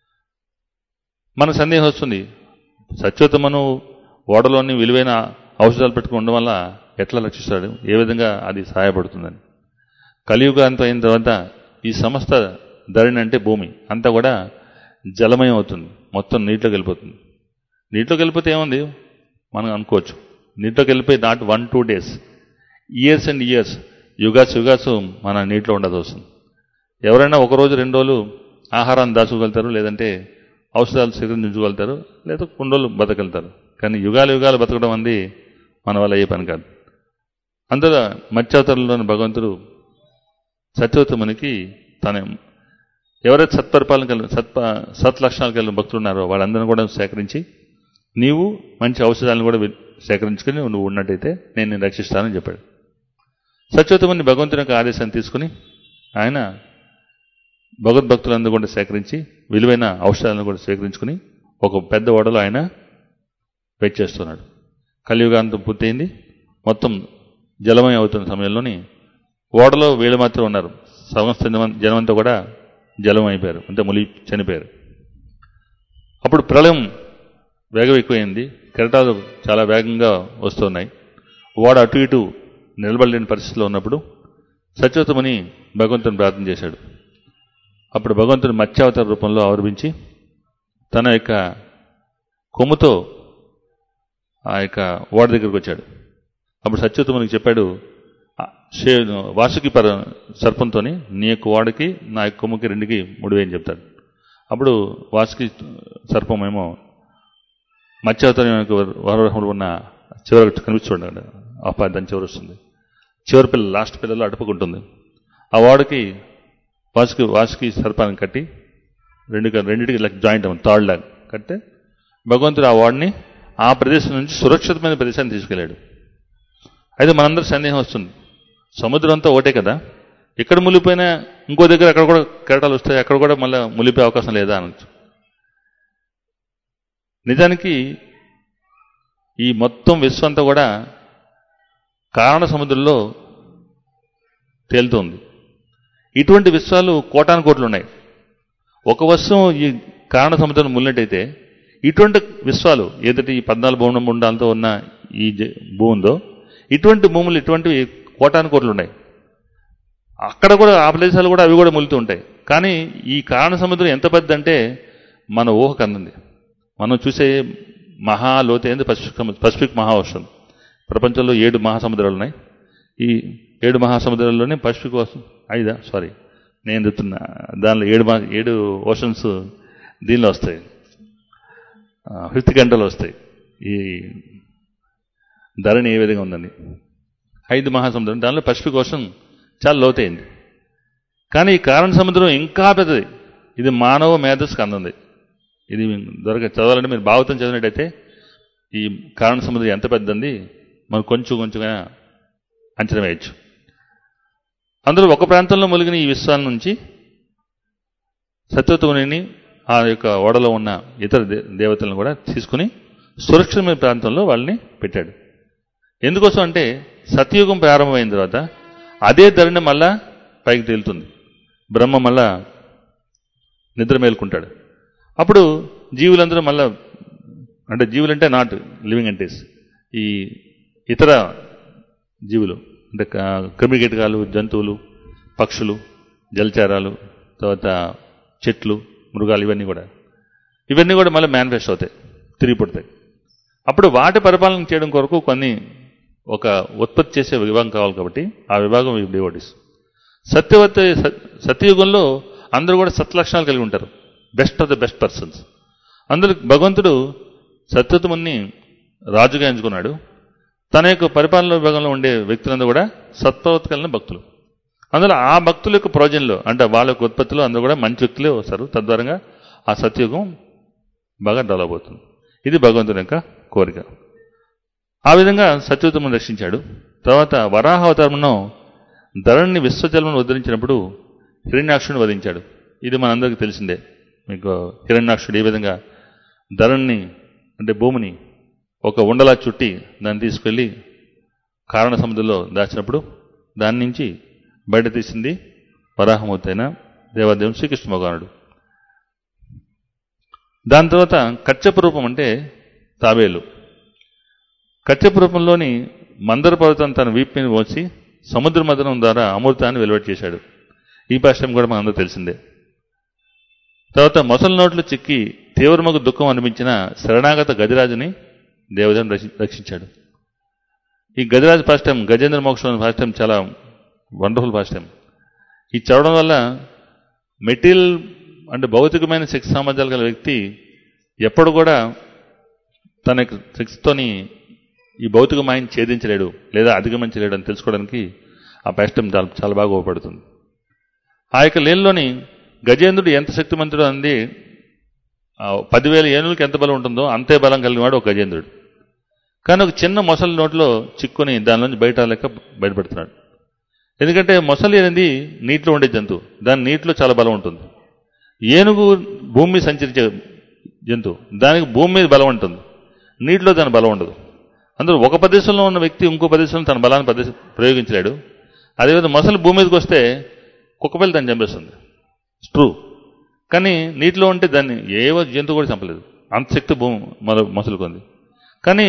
మన సందేహం వస్తుంది సత్యోత్తమను ఓడలోని విలువైన ఔషధాలు పెట్టుకుని ఉండడం వల్ల ఎట్లా రక్షిస్తాడు ఏ విధంగా అది సహాయపడుతుందని కలియుగాంతం అయిన తర్వాత ఈ సమస్త ధరణి అంటే భూమి అంతా కూడా జలమయం అవుతుంది మొత్తం నీటిలోకి వెళ్ళిపోతుంది నీటిలోకి వెళ్ళిపోతే ఏముంది మనం అనుకోవచ్చు నీటిలోకి వెళ్ళిపోయి not one two days years and years యుగాస్ యుగాసు మన నీటిలో ఉండదు వస్తుంది ఎవరైనా ఒక రోజు రెండు రోజులు ఆహారాన్ని దాచుకోగలుగుతారు లేదంటే ఔషధాలు స్వీకరించుకోగలుగుతారు లేదా కొన్ని రోజులు బతకగలుగుతారు కానీ యుగాలు యుగాలు బతకడం అంది మన వల్ల అయ్యే పని కాదు అందులో మత్స్యావతారంలోని భగవంతుడు సత్యోత్తమునికి తన ఎవరైతే సత్పరిపాలన కలిగిన సత్ప సత్ లక్షణాలు కలిగిన భక్తులు ఉన్నారో వాళ్ళందరినీ కూడా సేకరించి నీవు మంచి ఔషధాలను కూడా వి- సేకరించుకుని నువ్వు ఉన్నట్టయితే నేను నేను రక్షిస్తానని చెప్పాడు సత్యోత్తముని భగవంతుని యొక్క ఆదేశాన్ని తీసుకుని ఆయన భగవద్భక్తులందరూ కూడా సేకరించి విలువైన ఔషధాలను కూడా స్వీకరించుకుని ఒక పెద్ద ఓడలో ఆయన వెచ్చేస్తున్నాడు కలియుగాంతం పూర్తయింది మొత్తం జలమయం అవుతున్న సమయంలోని ఓడలో వీళ్ళు మాత్రం ఉన్నారు సమస్త జనం- జనమంతా కూడా జలం అయిపోయారు అంటే ములి చనిపోయారు అప్పుడు ప్రళయం వేగం ఎక్కువైంది కెరటాలు చాలా వేగంగా వస్తున్నాయి ఓడ అటు ఇటు నిలబడలేని పరిస్థితిలో ఉన్నప్పుడు సత్యోత్తముని భగవంతుని ప్రార్థన చేశాడు అప్పుడు భగవంతుని మత్స్యావతార రూపంలో ఆవిర్భించి తన యొక్క కొమ్ముతో ఆ యొక్క ఓడ దగ్గరికి వచ్చాడు అప్పుడు సత్యోత్తమునికి చెప్పాడు "ఆ, షే వాసుకి పర సర్పంతోని నీ యొక్క ఓడకి నా యొక్క కొమ్ముకి రెండుకి ముడివేయని చెప్తాడు అప్పుడు వాసుకి సర్పం ఏమో మత్స్యావతారం యొక్క వరవరహంలో ఉన్న చివరి కనిపిస్తుండీ ఆ ప- దాని చివరి వస్తుంది చివరి పిల్ల లాస్ట్ పిల్లలో అడుపుకుంటుంది ఆ ఓడకి వాసుకి వాసుకి సర్పాన్ని కట్టి రెండు రెండింటికి లెక్క జాయింట్ అవ్వండి థర్డ్ లాగ్ కడితే భగవంతుడు ఆ వాడిని ఆ ప్రదేశం నుంచి సురక్షితమైన ప్రదేశాన్ని తీసుకెళ్ళాడు అయితే మనందరూ సందేహం వస్తుంది సముద్రం అంతా ఒకటే కదా ఎక్కడ మునిగిపోయినా ఇంకో దగ్గర అక్కడ కూడా కెరటాలు వస్తాయి అక్కడ కూడా మళ్ళీ మునిగిపోయే అవకాశం లేదా అనొచ్చు నిజానికి ఈ మొత్తం విశ్వం అంతా కూడా కారణ సముద్రంలో తేలుతోంది ఇటువంటి విశ్వాలు కోటాను కోట్లు ఉన్నాయి ఒక వస్తువు ఈ కారణ సముద్రం మున్నట్టయితే ఇటువంటి విశ్వాలు ఏదైతే ఈ పద్నాలుగు భూమి ముండాలతో ఉన్న ఈ జ- భూమి ఉందో ఇటువంటి భూములు ఇటువంటివి కోటాను కోట్లు ఉన్నాయి అక్కడ కూడా ఆ ప్రదేశాలు కూడా అవి కూడా ములుతూ ఉంటాయి కానీ ఈ కారణ సముద్రం ఎంత పెద్ద అంటే మన ఊహకు అందింది మనం చూసే మహా లోతైంది పసిఫిక్ సముద్రం పసిఫిక్ మహావర్షం ప్రపంచంలో ఏడు మహాసముద్రాలు ఉన్నాయి ఈ ఏడు మహాసముద్రాల్లోనే పసిఫిక్ ఓషన్ ఐదా సారీ నేను చెప్తున్నా దానిలో ఏడు మహా ఏడు ఓషన్స్ దీనిలో వస్తాయి ఫిఫ్త్ గంటలు వస్తాయి ఈ ధరణి ఏ విధంగా ఉందని ఐదు మహాసముద్రం దానిలో పసిఫిక్ ఓషన్ చాలా లోతైంది కానీ ఈ కారణ సముద్రం ఇంకా పెద్దది ఇది మానవ మేధస్సుకు అందంది ఇది దొరక చదవాలంటే మీరు భాగవతం చదివినట్టయితే ఈ కారణ సముద్రం ఎంత పెద్దది మనం కొంచెం కొంచెంగా అంచనా వేయచ్చు అందులో ఒక ప్రాంతంలో ములిగిన ఈ విశ్వాల నుంచి సత్యవతుని ఆ యొక్క ఓడలో ఉన్న ఇతర దే- దేవతలను కూడా తీసుకుని సురక్షితమైన ప్రాంతంలో వాళ్ళని పెట్టాడు ఎందుకోసం అంటే సత్యయుగం ప్రారంభమైన తర్వాత అదే ధరణి మళ్ళా పైకి తేలుతుంది బ్రహ్మ మళ్ళా నిద్ర మేల్కుంటాడు అప్పుడు జీవులందరూ మళ్ళా అంటే జీవులంటే నాట్ లివింగ్ ఎంటిటీస్ ఈ ఇతర జీవులు అంటే క- క్రిమికీటకాలు జంతువులు పక్షులు జలచారాలు తర్వాత చెట్లు మృగాలు ఇవన్నీ కూడా ఇవన్నీ కూడా మళ్ళీ మేనిఫెస్ట్ అవుతాయి తిరిగి పుడతాయి అప్పుడు వాటి పరిపాలన చేయడం కొరకు కొన్ని ఒక ఉత్పత్తి చేసే విభాగం కావాలి కాబట్టి ఆ విభాగం డివోటీస్ సత్యవత సత్- సత్యయుగంలో అందరూ కూడా సత్లక్షణాలు కలిగి ఉంటారు best of the best persons అందులో భగవంతుడు సత్యతముని రాజుగా ఎంచుకున్నాడు తన యొక్క పరిపాలన విభాగంలో ఉండే వ్యక్తులందరూ కూడా సత్ప్రవత కలిగిన భక్తులు అందులో ఆ భక్తుల యొక్క ప్రయోజనంలో అంటే వాళ్ళ యొక్క ఉత్పత్తిలో అందరూ కూడా మంచి వ్యక్తులే వస్తారు తద్వారా ఆ సత్యయుగం బాగా డెవలప్ అవుతుంది ఇది భగవంతుని యొక్క కోరిక ఆ విధంగా సత్యోత్తమును రక్షించాడు తర్వాత వరాహ అవతారంలో ధరణిని విశ్వజలను ఉద్ధరించినప్పుడు హిరణ్యాక్షుని వధించాడు ఇది మనందరికీ తెలిసిందే మీకు హిరణ్యాక్షుడు ఏ విధంగా ధరణిని అంటే భూమిని ఒక ఉండలా చుట్టి దాన్ని తీసుకెళ్ళి కారణ సముద్రంలో దాచినప్పుడు దాని నుంచి బయట తీసింది వరాహమూర్తైన దేవాదేవుని శ్రీకృష్ణ భగవానుడు దాని తర్వాత కచ్చప రూపం అంటే తాబేలు కచ్చప రూపంలోని మందర పర్వతం తన వీపుని వచ్చి సముద్ర మదనం ద్వారా అమృతాన్ని వెలువడి చేశాడు ఈ పాశ్రం కూడా మనందరూ తెలిసిందే తర్వాత మొసలి నోట్లు చిక్కి తీవ్రమగు దుఃఖం అనిపించిన శరణాగత గజరాజుని దేవదేవుని రక్షి- రక్షించాడు ఈ గజరాజు పాష్టం గజేంద్ర మోక్షం పాష్టం చాలా వండర్ఫుల్ పాష్టం ఇది చదవడం వల్ల మెటీరియల్ అంటే భౌతికమైన శక్తి సామర్థ్యాలు గల వ్యక్తి ఎప్పుడు కూడా తన యొక్క శక్తితోని ఈ భౌతిక మాయని ఛేదించలేడు లేదా అధిగమించలేడు అని తెలుసుకోవడానికి ఆ పాష్టం చాలా చాలా బాగా ఉపయోగపడుతుంది ఆ యొక్క లేనిలోని గజేంద్రుడు ఎంత శక్తిమంతుడు అంది ఆ పదివేల ఏనుగులకి ఎంత బలం ఉంటుందో అంతే బలం కలిగినవాడు ఒక గజేంద్రుడు కానీ ఒక చిన్న మొసలి నోట్లో చిక్కుని దానిలోంచి బయట లేక బయటపడుతున్నాడు ఎందుకంటే మొసలి అనేది నీటిలో ఉండే జంతువు దాని నీటిలో చాలా బలం ఉంటుంది ఏనుగు భూమి మీద సంచరించే జంతువు దానికి భూమి మీద బలం ఉంటుంది నీటిలో దాని బలం ఉండదు అందులో ఒక ప్రదేశంలో ఉన్న వ్యక్తి ఇంకో ప్రదేశంలో తన బలాన్ని ప్రదేశ ప్రయోగించలేడు అదేవిధంగా మొసలి భూమి మీదకి వస్తే కుక్కపిల్ల దాన్ని చంపేస్తుంది ట్రూ కానీ నీటిలో ఉంటే దాన్ని ఏవో జంతువు కూడా చంపలేదు అంత శక్తి భూమి మొద మొసలుకు ఉంది కానీ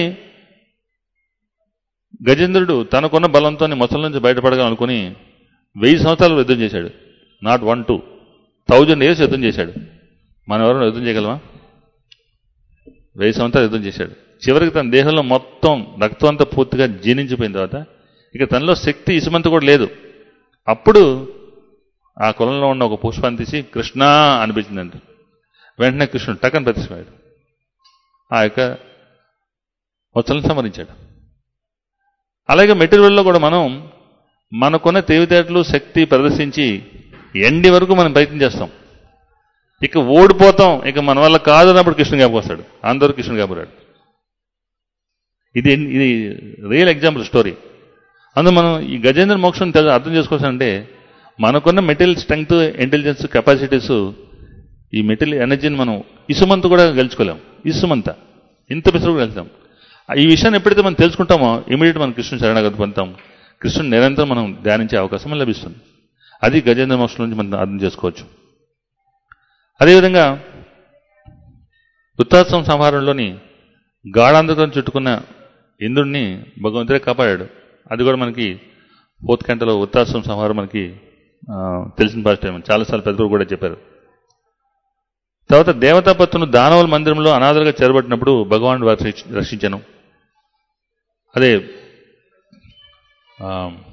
గజేంద్రుడు తనకున్న బలంతో మొసల నుంచి బయటపడగాలనుకుని వెయ్యి సంవత్సరాలు యుద్ధం చేశాడు not one two thousand years యుద్ధం చేశాడు మనం ఎవరైనా యుద్ధం చేయగలమా వెయ్యి సంవత్సరాలు యుద్ధం చేశాడు చివరికి తన దేహంలో మొత్తం రక్తం అంతా పూర్తిగా జీర్ణించిపోయిన తర్వాత ఇక తనలో శక్తి ఇసుమంత కూడా లేదు అప్పుడు ఆ కులంలో ఉన్న ఒక పుష్పాన్ని తీసి కృష్ణ అనిపించిందంట వెంటనే కృష్ణుడు టక్కని ప్రతిష్ఠాడు ఆ యొక్క మొత్తం సంహరించాడు అలాగే మెటీరియల్లో కూడా మనం మనకున్న తెలివితేటలు శక్తి ప్రదర్శించి ఎండి వరకు మనం ప్రయత్నం చేస్తాం ఇక ఓడిపోతాం ఇక మన వల్ల కాదన్నప్పుడు కృష్ణుడు జ్ఞాపకం వస్తాడు అందరూ కృష్ణుడు జ్ఞాపకాడు ఇది ఇది రియల్ ఎగ్జాంపుల్ స్టోరీ అందులో మనం ఈ గజేంద్ర మోక్షం తెల- అర్థం చేసుకోవాల్సిందంటే మనకున్న మెటీరియల్ స్ట్రెంగ్త్ ఇంటెలిజెన్స్ కెపాసిటీస్ ఈ మెటీరియల్ ఎనర్జీని మనం ఇసుమంత కూడా గెలుచుకోలేం ఇసుమంత ఇంత పిసరు గెలుస్తాం ఈ విషయాన్ని ఎప్పుడైతే మనం తెలుసుకుంటామో ఇమీడియట్ మనం కృష్ణుని శరణాగతి పొందుతాం కృష్ణుని నిరంతరం మనం ధ్యానించే అవకాశం లభిస్తుంది అది గజేంద్ర మోక్షం నుంచి మనం అర్థం చేసుకోవచ్చు అదేవిధంగా ఉత్తాసం సంహారంలోని గాఢాంధకం చుట్టుకున్న ఇంద్రుడిని భగవంతుడే కాపాడాడు అది కూడా మనకి ఫోర్త్ కంటలో ఉత్తాసం సంహారం మనకి ఆ, తెలిసిన ఫస్ట్ టైం చాలాసార్లు పెద్దలు కూడా చెప్పారు తర్వాత దేవతాపత్తును దానవుల మందిరంలో అనాథలుగా చేరబట్టినప్పుడు భగవానుడు వారిని రక్షి- రక్షించాను అదే ఆ,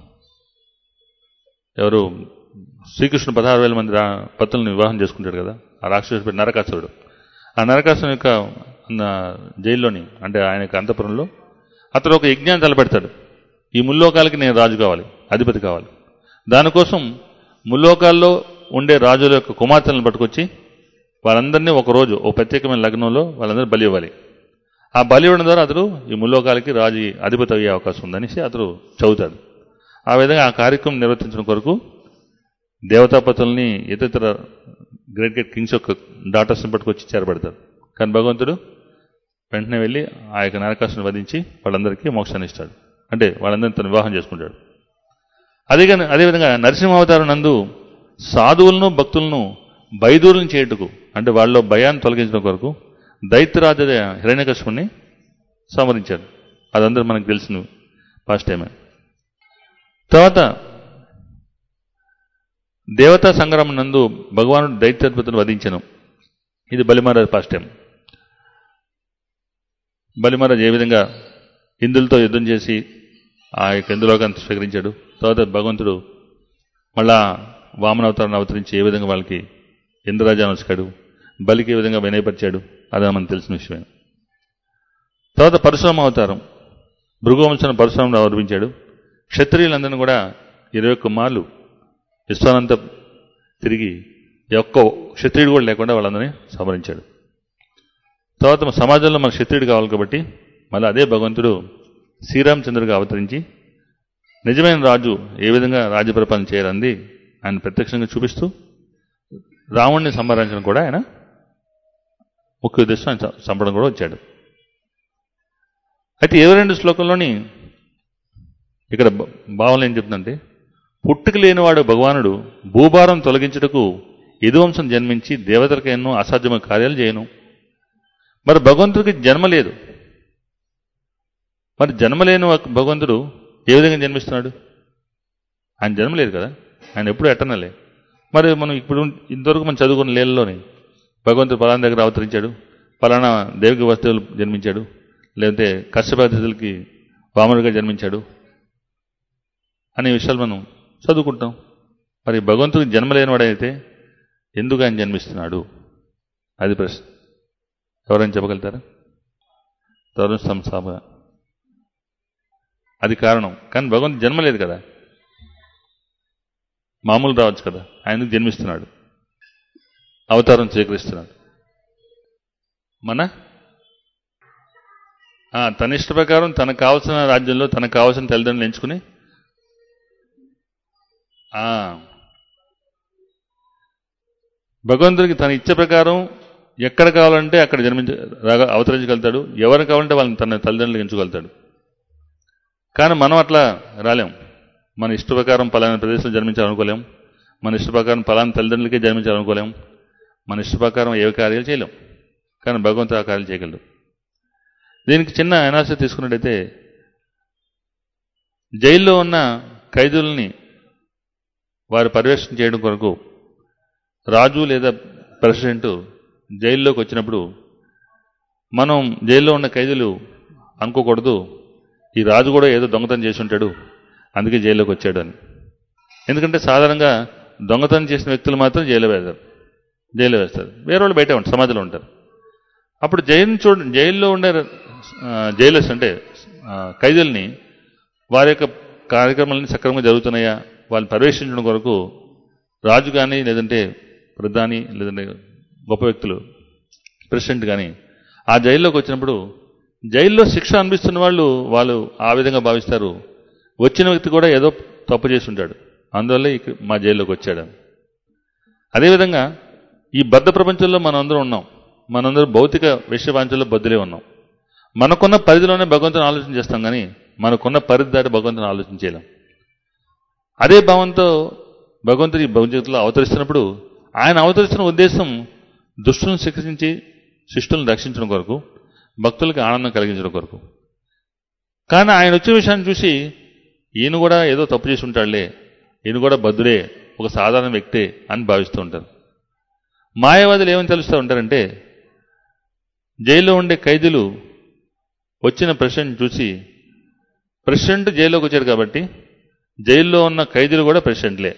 ఎవరు శ్రీకృష్ణుడు పదహారు వేల మంది రా- పత్తులను వివాహం చేసుకుంటాడు కదా ఆ రాక్షసుడు పేరు నరకాసురుడు ఆ నరకాసుని యొక్క ఉన్న జైల్లోని అంటే ఆయన యొక్క అంతపురంలో అతడు ఒక యజ్ఞాన్ని తలపెడతాడు ఈ ముల్లోకాలకి నేను రాజు కావాలి అధిపతి కావాలి దానికోసం ముల్లోకాల్లో ఉండే రాజుల యొక్క కుమార్తెలను పట్టుకొచ్చి వాళ్ళందరినీ ఒక రోజు ఓ ప్రత్యేకమైన లగ్నంలో వాళ్ళందరూ బలి ఇవ్వాలి ఆ బలి ఇవ్వడం ద్వారా అతడు ఈ ముల్లోకాలకి రాజు అధిపతి అయ్యే అవకాశం ఉందనేసి అతడు చదువుతాడు ఆ విధంగా ఆ కార్యక్రమం నిర్వర్తించడం కొరకు దేవతాపతుల్ని ఇతర గ్రేట్ గ్రేట్ కింగ్స్ యొక్క డాటర్స్ని పట్టుకొచ్చి చేరబడతాడు కానీ భగవంతుడు వెంటనే వెళ్ళి ఆ యొక్క నరకాసుని వధించి వాళ్ళందరికీ మోక్షాన్ని ఇస్తాడు అంటే వాళ్ళందరినీ తను వివాహం చేసుకుంటాడు అదే కానీ అదేవిధంగా నరసింహావతారం నందు సాధువులను భక్తులను బైదూరులను చేయుటకు అంటే వాళ్ళలో భయాన్ని తొలగించడం కొరకు దైత్యరాజు హిరణ్యకశిపుణ్ణి సంహరించాడు అదందరూ మనకు తెలిసిన ఫస్ట్ టైమే తర్వాత దేవతా సంగ్రామం నందు భగవానుడు దైత్యాధిపతిని వధించను ఇది బలిమహారాజ్ ఫస్ట్ టైం బలిమహారాజ్ ఏ విధంగా ఇందులతో యుద్ధం చేసి ఆ యొక్క ఇందులోకాన్ని స్వీకరించాడు తర్వాత భగవంతుడు మళ్ళా వామనవతారాన్ని అవతరించి ఏ విధంగా వాళ్ళకి ఇంద్రరాజాన్ని వచ్చాడు బలికి ఏ విధంగా వినయపరిచాడు అదే మనకు తెలిసిన విషయమే తర్వాత పరశురామ అవతారం భృగువంశను పరశురాముడు అవతరించాడు క్షత్రియులందరినీ కూడా ఇరవై ఒక్క మార్లు విశ్వానంత తిరిగి ఒక్క క్షత్రియుడు కూడా లేకుండా వాళ్ళందరినీ సంహరించాడు తర్వాత మన సమాజంలో మన క్షత్రియుడు కావాలి కాబట్టి మళ్ళీ అదే భగవంతుడు శ్రీరామచంద్రుడిగా అవతరించి నిజమైన రాజు ఏ విధంగా రాజ్య పరిపాలన చేయాలంది ఆయన ప్రత్యక్షంగా చూపిస్తూ రావణ్ణి సంహరించడం కూడా ఆయన ముఖ్య ఉద్దేశం ఆయన చ- చంపడం కూడా వచ్చాడు అయితే ఇరవై రెండు శ్లోకంలోని ఇక్కడ భ- భావనలు ఏం చెప్తుందంటే పుట్టుక లేనివాడు భగవానుడు భూభారం తొలగించుటకు యదువంశం జన్మించి దేవతలకు ఎన్నో అసాధ్యమైన కార్యాలు చేయను మరి భగవంతుడికి జన్మ లేదు మరి జన్మ లేని ఒక భగవంతుడు ఏ విధంగా జన్మిస్తున్నాడు ఆయన జన్మ లేదు కదా ఆయన ఎప్పుడు ఎట్టనలే మరి మనం ఇప్పుడు ఇంతవరకు మనం చదువుకున్న లేళ్ళలోని భగవంతుడు పలానా దగ్గర అవతరించాడు పలానా దేవికి వస్తువులు జన్మించాడు లేదంటే కష్టపద్ధతులకి వామనుడిగా జన్మించాడు అనే విషయాలు మనం చదువుకుంటాం మరి భగవంతుడికి జన్మ లేనివాడైతే ఎందుకు ఆయన జన్మిస్తున్నాడు అది ప్రశ్న ఎవరైనా చెప్పగలుగుతారా తరుణ్ సంస్థాప అది కారణం కానీ భగవంతుడు జన్మ లేదు కదా మామూలు రావచ్చు కదా ఆయనకు జన్మిస్తున్నాడు అవతారం స్వీకరిస్తున్నాడు మన ఆ, తన ఇష్ట ప్రకారం తనకు కావాల్సిన రాజ్యంలో తనకు కావాల్సిన తల్లిదండ్రులు ఎంచుకుని ఆ, భగవంతుడికి తన ఇచ్చ ప్రకారం ఎక్కడ కావాలంటే అక్కడ జన్మించ రాగ- అవతరించగలుగుతాడు ఎవరు కావాలంటే వాళ్ళని తన తల్లిదండ్రులు ఎంచుకోగలుగుతాడు కానీ మనం అట్లా రాలేం మన ఇష్ట ప్రకారం పలానా ప్రదేశంలో జన్మించాలనుకోలేం మన ఇష్ట ప్రకారం పలానా తల్లిదండ్రులకే జన్మించాలనుకోలేం మన ఇష్ట ప్రకారం ఏ కార్యాలు చేయలేం కానీ భగవంతుడు ఆ కార్యాలు చేయగలడు దీనికి చిన్న అనాశ తీసుకున్నట్టయితే జైల్లో ఉన్న ఖైదీలని వారి పర్యవేక్షణ చేయడం కొరకు రాజు లేదా ప్రెసిడెంట్ జైల్లోకి వచ్చినప్పుడు మనం జైల్లో ఉన్న ఖైదీలు అనుకోకూడదు ఈ రాజు కూడా ఏదో దొంగతనం చేసి ఉంటాడు అందుకే జైల్లోకి వచ్చాడు అని ఎందుకంటే సాధారణంగా దొంగతనం చేసిన వ్యక్తులు మాత్రం జైల్లో వేస్తారు జైల్లో వేస్తారు వేరే వాళ్ళు బయట ఉంటారు సమాధిలో ఉంటారు అప్పుడు జైలు చూడ జైల్లో ఉండే ఆ, జైలర్స్ అంటే ఆ, ఖైదీల్ని వారి యొక్క కార్యక్రమాలన్నీ సక్రమంగా జరుగుతున్నాయా వాళ్ళని పర్యవేక్షించడం కొరకు రాజు కానీ లేదంటే ప్రధాని లేదంటే గొప్ప వ్యక్తులు ప్రెసిడెంట్ కానీ ఆ జైల్లోకి వచ్చినప్పుడు జైల్లో శిక్ష అనిపిస్తున్న వాళ్ళు వాళ్ళు ఆ విధంగా భావిస్తారు వచ్చిన వ్యక్తి కూడా ఏదో తప్పు చేసి ఉంటాడు అందువల్ల ఇక మా జైల్లోకి వచ్చాడు అదేవిధంగా ఈ బద్ధ ప్రపంచంలో మనం అందరం ఉన్నాం మనందరం భౌతిక విషయవాంచంలో బద్దులే ఉన్నాం మనకున్న పరిధిలోనే భగవంతుని ఆలోచన చేస్తాం కానీ మనకున్న పరిధి దాటి భగవంతుని ఆలోచన చేయలేం అదే భావంతో భగవంతుడి భవిష్యత్తులో అవతరిస్తున్నప్పుడు ఆయన అవతరిస్తున్న ఉద్దేశం దుష్టులను శిక్షించి శిష్టులను రక్షించడం కొరకు భక్తులకి ఆనందం కలిగించడం కొరకు కానీ ఆయన వచ్చే విషయాన్ని చూసి ఈయన కూడా ఏదో తప్పు చేసి ఉంటాడులే ఈయన కూడా బద్దుడే ఒక సాధారణ వ్యక్తే అని భావిస్తూ ఉంటారు మాయావాదులు ఏమని తెలుస్తూ ఉంటారంటే జైల్లో ఉండే ఖైదీలు వచ్చిన ప్రెసిడెంట్ చూసి ప్రెసిడెంట్ జైల్లోకి వచ్చాడు కాబట్టి జైల్లో ఉన్న ఖైదీలు కూడా ప్రెసిడెంట్లే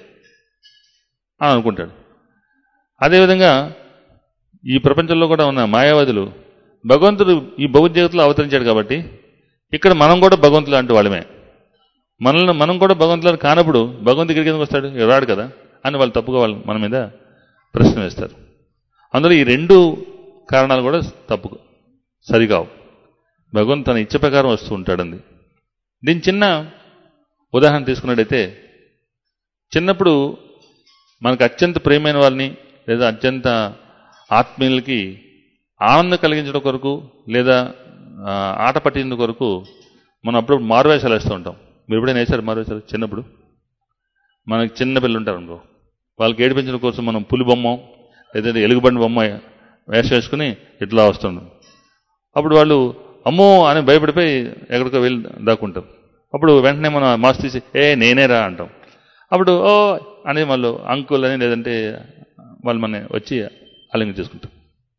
అని అనుకుంటాడు అదేవిధంగా ఈ ప్రపంచంలో కూడా ఉన్న మాయావాదులు భగవంతుడు ఈ భౌతికతలో అవతరించాడు కాబట్టి ఇక్కడ మనం కూడా భగవంతులు లాంటి వాళ్ళమే మనల్ని మనం కూడా భగవంతులను కానప్పుడు భగవంతుడి దగ్గరికి ఎందుకు వస్తాడు రాడు కదా అని వాళ్ళు తప్పుగా వాళ్ళు మన మీద ప్రశ్న వేస్తారు అందులో ఈ రెండు కారణాలు కూడా తప్పు సరికావు భగవంతు తన ఇచ్చ ప్రకారం వస్తూ ఉంటాడంది దీని చిన్న ఉదాహరణ తీసుకున్నట్టయితే చిన్నప్పుడు మనకు అత్యంత ప్రియమైన వాళ్ళని లేదా అత్యంత ఆత్మీయులకి ఆనందం కలిగించడం కొరకు లేదా ఆ, ఆట పట్టించడం కొరకు మనం అప్పుడు మారువేషాలు వేస్తూ ఉంటాం మీరు ఎప్పుడైనా వేశారు మారువేషాలు చిన్నప్పుడు మనకి చిన్న పిల్లలు ఉంటారు అనుకో వాళ్ళకి ఏడిపించడం కోసం మనం పులి బొమ్మ లేదంటే ఎలుగుబండి బొమ్మ వేషం వేసుకుని ఇట్లా వస్తుంటాం అప్పుడు వాళ్ళు అమ్మో అని భయపడిపోయి ఎక్కడికో వెళ్ళి దాక్కుంటారు అప్పుడు వెంటనే మనం మాస్ తీసి ఏ నేనేరా అంటాం అప్పుడు ఓ అని వాళ్ళు అంకుల్ అని లేదంటే వాళ్ళు మన వచ్చి ఆలింగం చేసుకుంటాం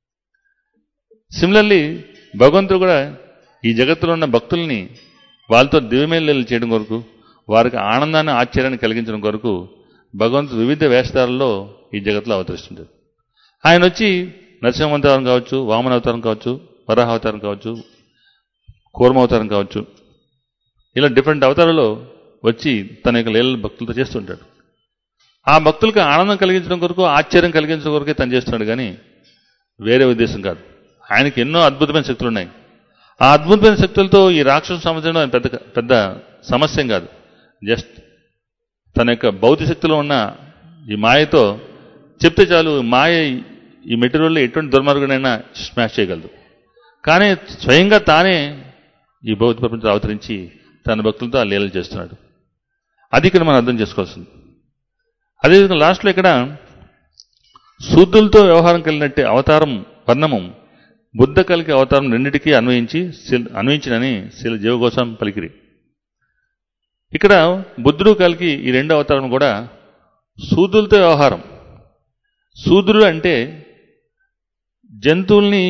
సిమిలర్లీ భగవంతుడు కూడా ఈ జగత్తులో ఉన్న భక్తుల్ని వాళ్ళతో దివ్యమేళ్ళు చేయడం కొరకు వారికి ఆనందాన్ని ఆశ్చర్యాన్ని కలిగించడం కొరకు భగవంతుడు వివిధ వేషధారాల్లో ఈ జగత్తులో అవతరిస్తుంటాడు ఆయన వచ్చి నరసింహ అవతారం కావచ్చు వామన అవతారం కావచ్చు వరాహ అవతారం కావచ్చు కూర్మ అవతారం కావచ్చు ఇలా డిఫరెంట్ అవతారాల్లో వచ్చి తన యొక్క లీలలు భక్తులతో చేస్తుంటాడు ఆ భక్తులకు ఆనందం కలిగించడం కొరకు ఆశ్చర్యం కలిగించడం కొరకే తను చేస్తున్నాడు కానీ వేరే ఉద్దేశం కాదు ఆయనకి ఎన్నో అద్భుతమైన శక్తులు ఉన్నాయి ఆ అద్భుతమైన శక్తులతో ఈ రాక్షసు సంవత్సరం పెద్ద పెద్ద సమస్య కాదు జస్ట్ తన యొక్క భౌతిక శక్తిలో ఉన్న ఈ మాయతో చెప్తే చాలు మాయ ఈ మెటీరియల్లో ఎటువంటి దుర్మార్గుడైనా స్మాష్ చేయగలదు కానీ స్వయంగా తానే ఈ భౌతిక ప్రపంచంలో అవతరించి తన భక్తులతో ఆ లీలలు చేస్తున్నాడు అది ఇక్కడ మనం అర్థం చేసుకోవాల్సింది అదేవిధంగా లాస్ట్లో ఇక్కడ శూద్రులతో వ్యవహారం కలిగినట్టే అవతారం వర్ణము బుద్ధ కలిగి అవతారం రెండింటికి అన్వయించి శిల్- అన్వయించినని శిల జీవకోశం పలికిరి ఇక్కడ బుద్ధుడు కలిగి ఈ రెండు అవతారం కూడా శూద్రులతో వ్యవహారం శూద్రుడు అంటే జంతువుల్ని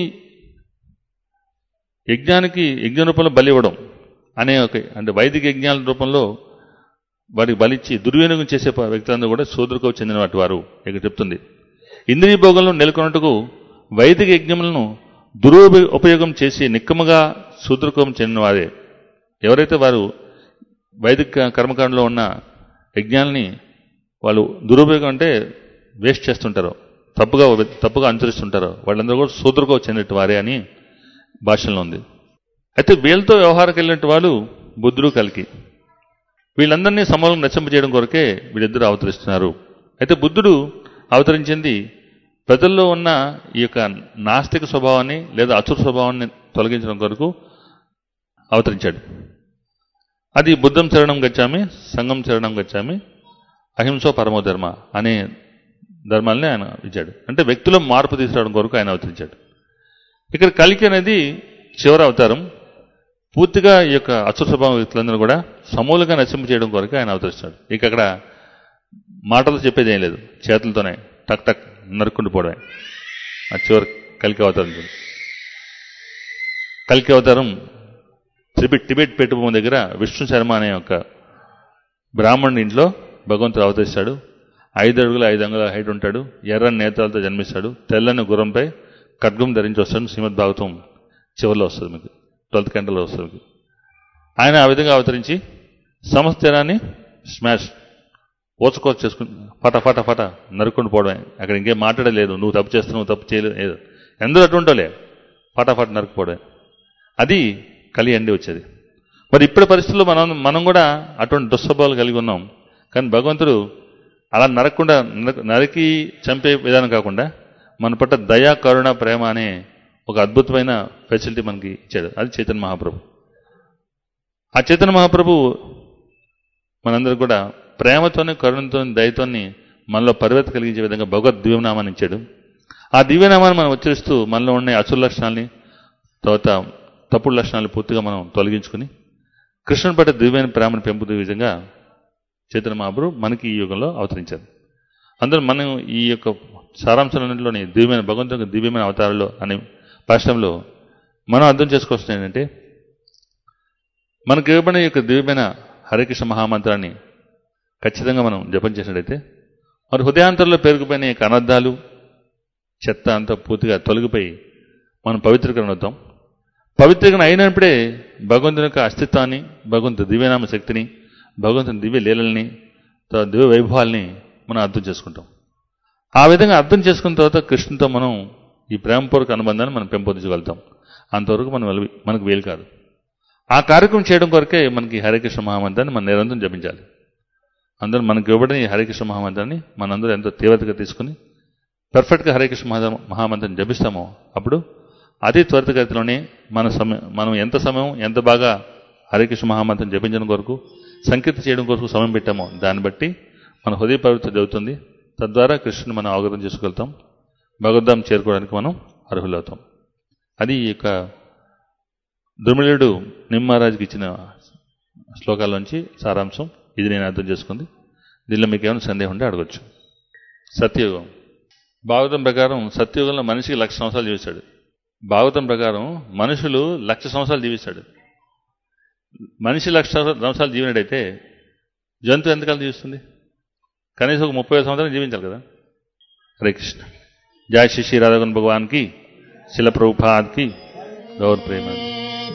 యజ్ఞానికి యజ్ఞ రూపంలో బలి ఇవ్వడం అనే ఒక అంటే వైదిక యజ్ఞాల రూపంలో వారికి బలిచ్చి దుర్వినియోగం చేసే ప- వ్యక్తులందరూ కూడా శూద్రకు చెందిన వాటి వారు ఇక్కడ చెప్తుంది ఇంద్రియ భోగంలో నెలకొన్నట్టుకు వైదిక యజ్ఞములను దురుప ఉపయోగం చేసి నిక్కముగా శూద్రకోం చెందిన వారే ఎవరైతే వారు వైదిక కర్మకాండలో ఉన్న యజ్ఞాలని వాళ్ళు దురుపయోగం అంటే వేస్ట్ చేస్తుంటారో తప్పుగా తప్పుగా అనుసరిస్తుంటారో వాళ్ళందరూ కూడా శూద్రకో చెందిన వారే అని భాషలో ఉంది అయితే వీళ్ళతో వ్యవహారం వెళ్ళినట్టు వాళ్ళు బుద్ధుడు కలికి వీళ్ళందరినీ సమూలంగా నశింపజేయడం కొరకే వీళ్ళిద్దరూ అవతరిస్తున్నారు అయితే బుద్ధుడు అవతరించింది ప్రజల్లో ఉన్న ఈ యొక్క నాస్తిక స్వభావాన్ని లేదా అచుర స్వభావాన్ని తొలగించడం కొరకు అవతరించాడు అది బుద్ధం శరణం గచ్చామి సంఘం శరణం గచ్చామి అహింసో పరమో ధర్మ అనే ధర్మాల్ని ఆయన ఇచ్చాడు అంటే వ్యక్తిలో మార్పు తీసుకురావడం కొరకు ఆయన అవతరించాడు ఇక్కడ కలికి అనేది చివరి అవతారం పూర్తిగా ఈ యొక్క అసుర స్వభావం వ్యక్తులందరూ కూడా సమూలంగా నశింప చేయడం కొరకు ఆయన అవతరిస్తాడు ఇక అక్కడ మాటలు చెప్పేది ఏం లేదు చేతులతోనే టక్ టక్ నరుక్కుంటూ పోవడమే ఆ చివరి కలికి అవతారం చూడండి. కలికి అవతారం టిబెట్ టిబెట్ పెట్టుబొమ్మ దగ్గర విష్ణు శర్మ అనే ఒక బ్రాహ్మణుడి ఇంట్లో భగవంతుడు అవతరిస్తాడు ఐదు అడుగుల ఐదు అంగుల హైట్ ఉంటాడు ఎర్రని నేత్రాలతో జన్మిస్తాడు తెల్లని గుర్రంపై ఖడ్గం ధరించి వస్తాడు శ్రీమద్ భాగవతం చివరిలో వస్తుంది మీకు ట్వెల్త్ గంటలో వస్తుంది మీకు ఆయన ఆ విధంగా అవతరించి సమస్త జనాన్ని స్మాష్ ఓచుకోచు చేసుకుని ఫట ఫట ఫట నరుక్కుంటూ పోవడమే అక్కడ ఇంకేం మాట్లాడలేదు నువ్వు తప్పు చేస్తున్నావు నువ్వు తప్పు చేయలేదు ఏదో ఎందుకు అటుంటోలే ఫటాఫట నరుకుపోవడమే అది కలి అండి వచ్చేది మరి ఇప్పటి పరిస్థితుల్లో మనం మనం కూడా అటువంటి దుస్వభావాలు కలిగి ఉన్నాం కానీ భగవంతుడు అలా నరకకుండా నరక- నరికి చంపే విధానం కాకుండా మన పట్ల దయా కరుణ ప్రేమ అనే ఒక అద్భుతమైన ఫెసిలిటీ మనకి ఇచ్చాడు అది చైతన్య మహాప్రభు ఆ చైతన్య మహాప్రభు మనందరూ కూడా ప్రేమతోని కరుణతోని దయతోని మనలో పరివర్తన కలిగించే విధంగా భగవద్ దివ్యనామాన్ని ఇచ్చాడు ఆ దివ్యనామాన్ని మనం ఉచ్చరిస్తూ మనలో ఉండే అసుర లక్షణాలని తర్వాత తప్పుడు లక్షణాలు పూర్తిగా మనం తొలగించుకుని కృష్ణుని పట్ల దివ్యమైన ప్రేమను పెంపుదే విధంగా చైతన్య మహాప్రభు మనకి ఈ యుగంలో అవతరించారు అందరూ మనం ఈ యొక్క సారాంశాలన్నింటిలోని దివ్యమైన భగవంతుని యొక్క దివ్యమైన అవతారాలు అనే భాషలో మనం అర్థం చేసుకోవాల్సింది ఏంటంటే మనకు ఇవ్వబడిన ఈ యొక్క దివ్యమైన హరికృష్ణ మహామంత్రాన్ని ఖచ్చితంగా మనం జపం చేసినట్టయితే మరి హృదయాంతరంలో పేరుకుపోయిన ఈ యొక్క అనర్థాలు చెత్త అంతా పూర్తిగా తొలగిపోయి మనం పవిత్రీకరణ అవుతాం పవిత్రీకరణ అయినప్పుడే భగవంతుని యొక్క అస్తిత్వాన్ని భగవంతు దివ్యనామ శక్తిని భగవంతుని దివ్య లీలల్ని తర్వాత దివ్య వైభవాల్ని మనం అర్థం చేసుకుంటాం ఆ విధంగా అర్థం చేసుకున్న తర్వాత కృష్ణుతో మనం ఈ ప్రేమపూర్వక అనుబంధాన్ని మనం పెంపొందించగలుగుతాం అంతవరకు మనం వెలు- మనకు వీలు కాదు ఆ కార్యక్రమం చేయడం కొరకే మనకి హరికృష్ణ మహామంత్రాన్ని మనం నిరంతరం జపించాలి అందరూ మనకు ఇవ్వబడిన ఈ హరికృష్ణ మహామంత్రాన్ని మనందరూ ఎంతో తీవ్రతగా తీసుకుని పర్ఫెక్ట్గా హరికృష్ణ మహా మహామంత్రం జపిస్తామో అప్పుడు అతి త్వరితగతిలోనే మన సమయం మనం ఎంత సమయం ఎంత బాగా హరికృష్ణ మహామంత్రం జపించడం కొరకు సంకీర్తి చేయడం కొరకు సమయం పెట్టామో దాన్ని బట్టి మన హృదయ పవిత్ర జరుగుతుంది తద్వారా కృష్ణుని మనం అవగతం చేసుకోగలుగుతాం భగవద్ధాం చేరుకోవడానికి మనం అర్హులవుతాం అది ఈ యొక్క దుర్మిళుడు నిమ్మారాజుకి ఇచ్చిన శ్లోకాల్లోంచి సారాంశం ఇది నేను అర్థం చేసుకుంది దీనిలో మీకు ఏమైనా సందేహం ఉంటే అడగచ్చు సత్యయుగం భాగవతం ప్రకారం సత్యయుగంలో మనిషికి లక్ష సంవత్సరాలు జీవిస్తాడు భాగవతం ప్రకారం మనుషులు లక్ష సంవత్సరాలు జీవిస్తాడు మనిషి లక్ష సంవత్సరాలు జీవినట్టయితే జంతువు ఎంతకాలం జీవిస్తుంది కనీసం ఒక ముప్పై సంవత్సరాలు జీవించాలి కదా హరే కృష్ణ జయ శ్రీ శ్రీ రాధాగన్ భగవాన్కి శిల ప్రభుపాద్కి గౌర్ ప్రేమ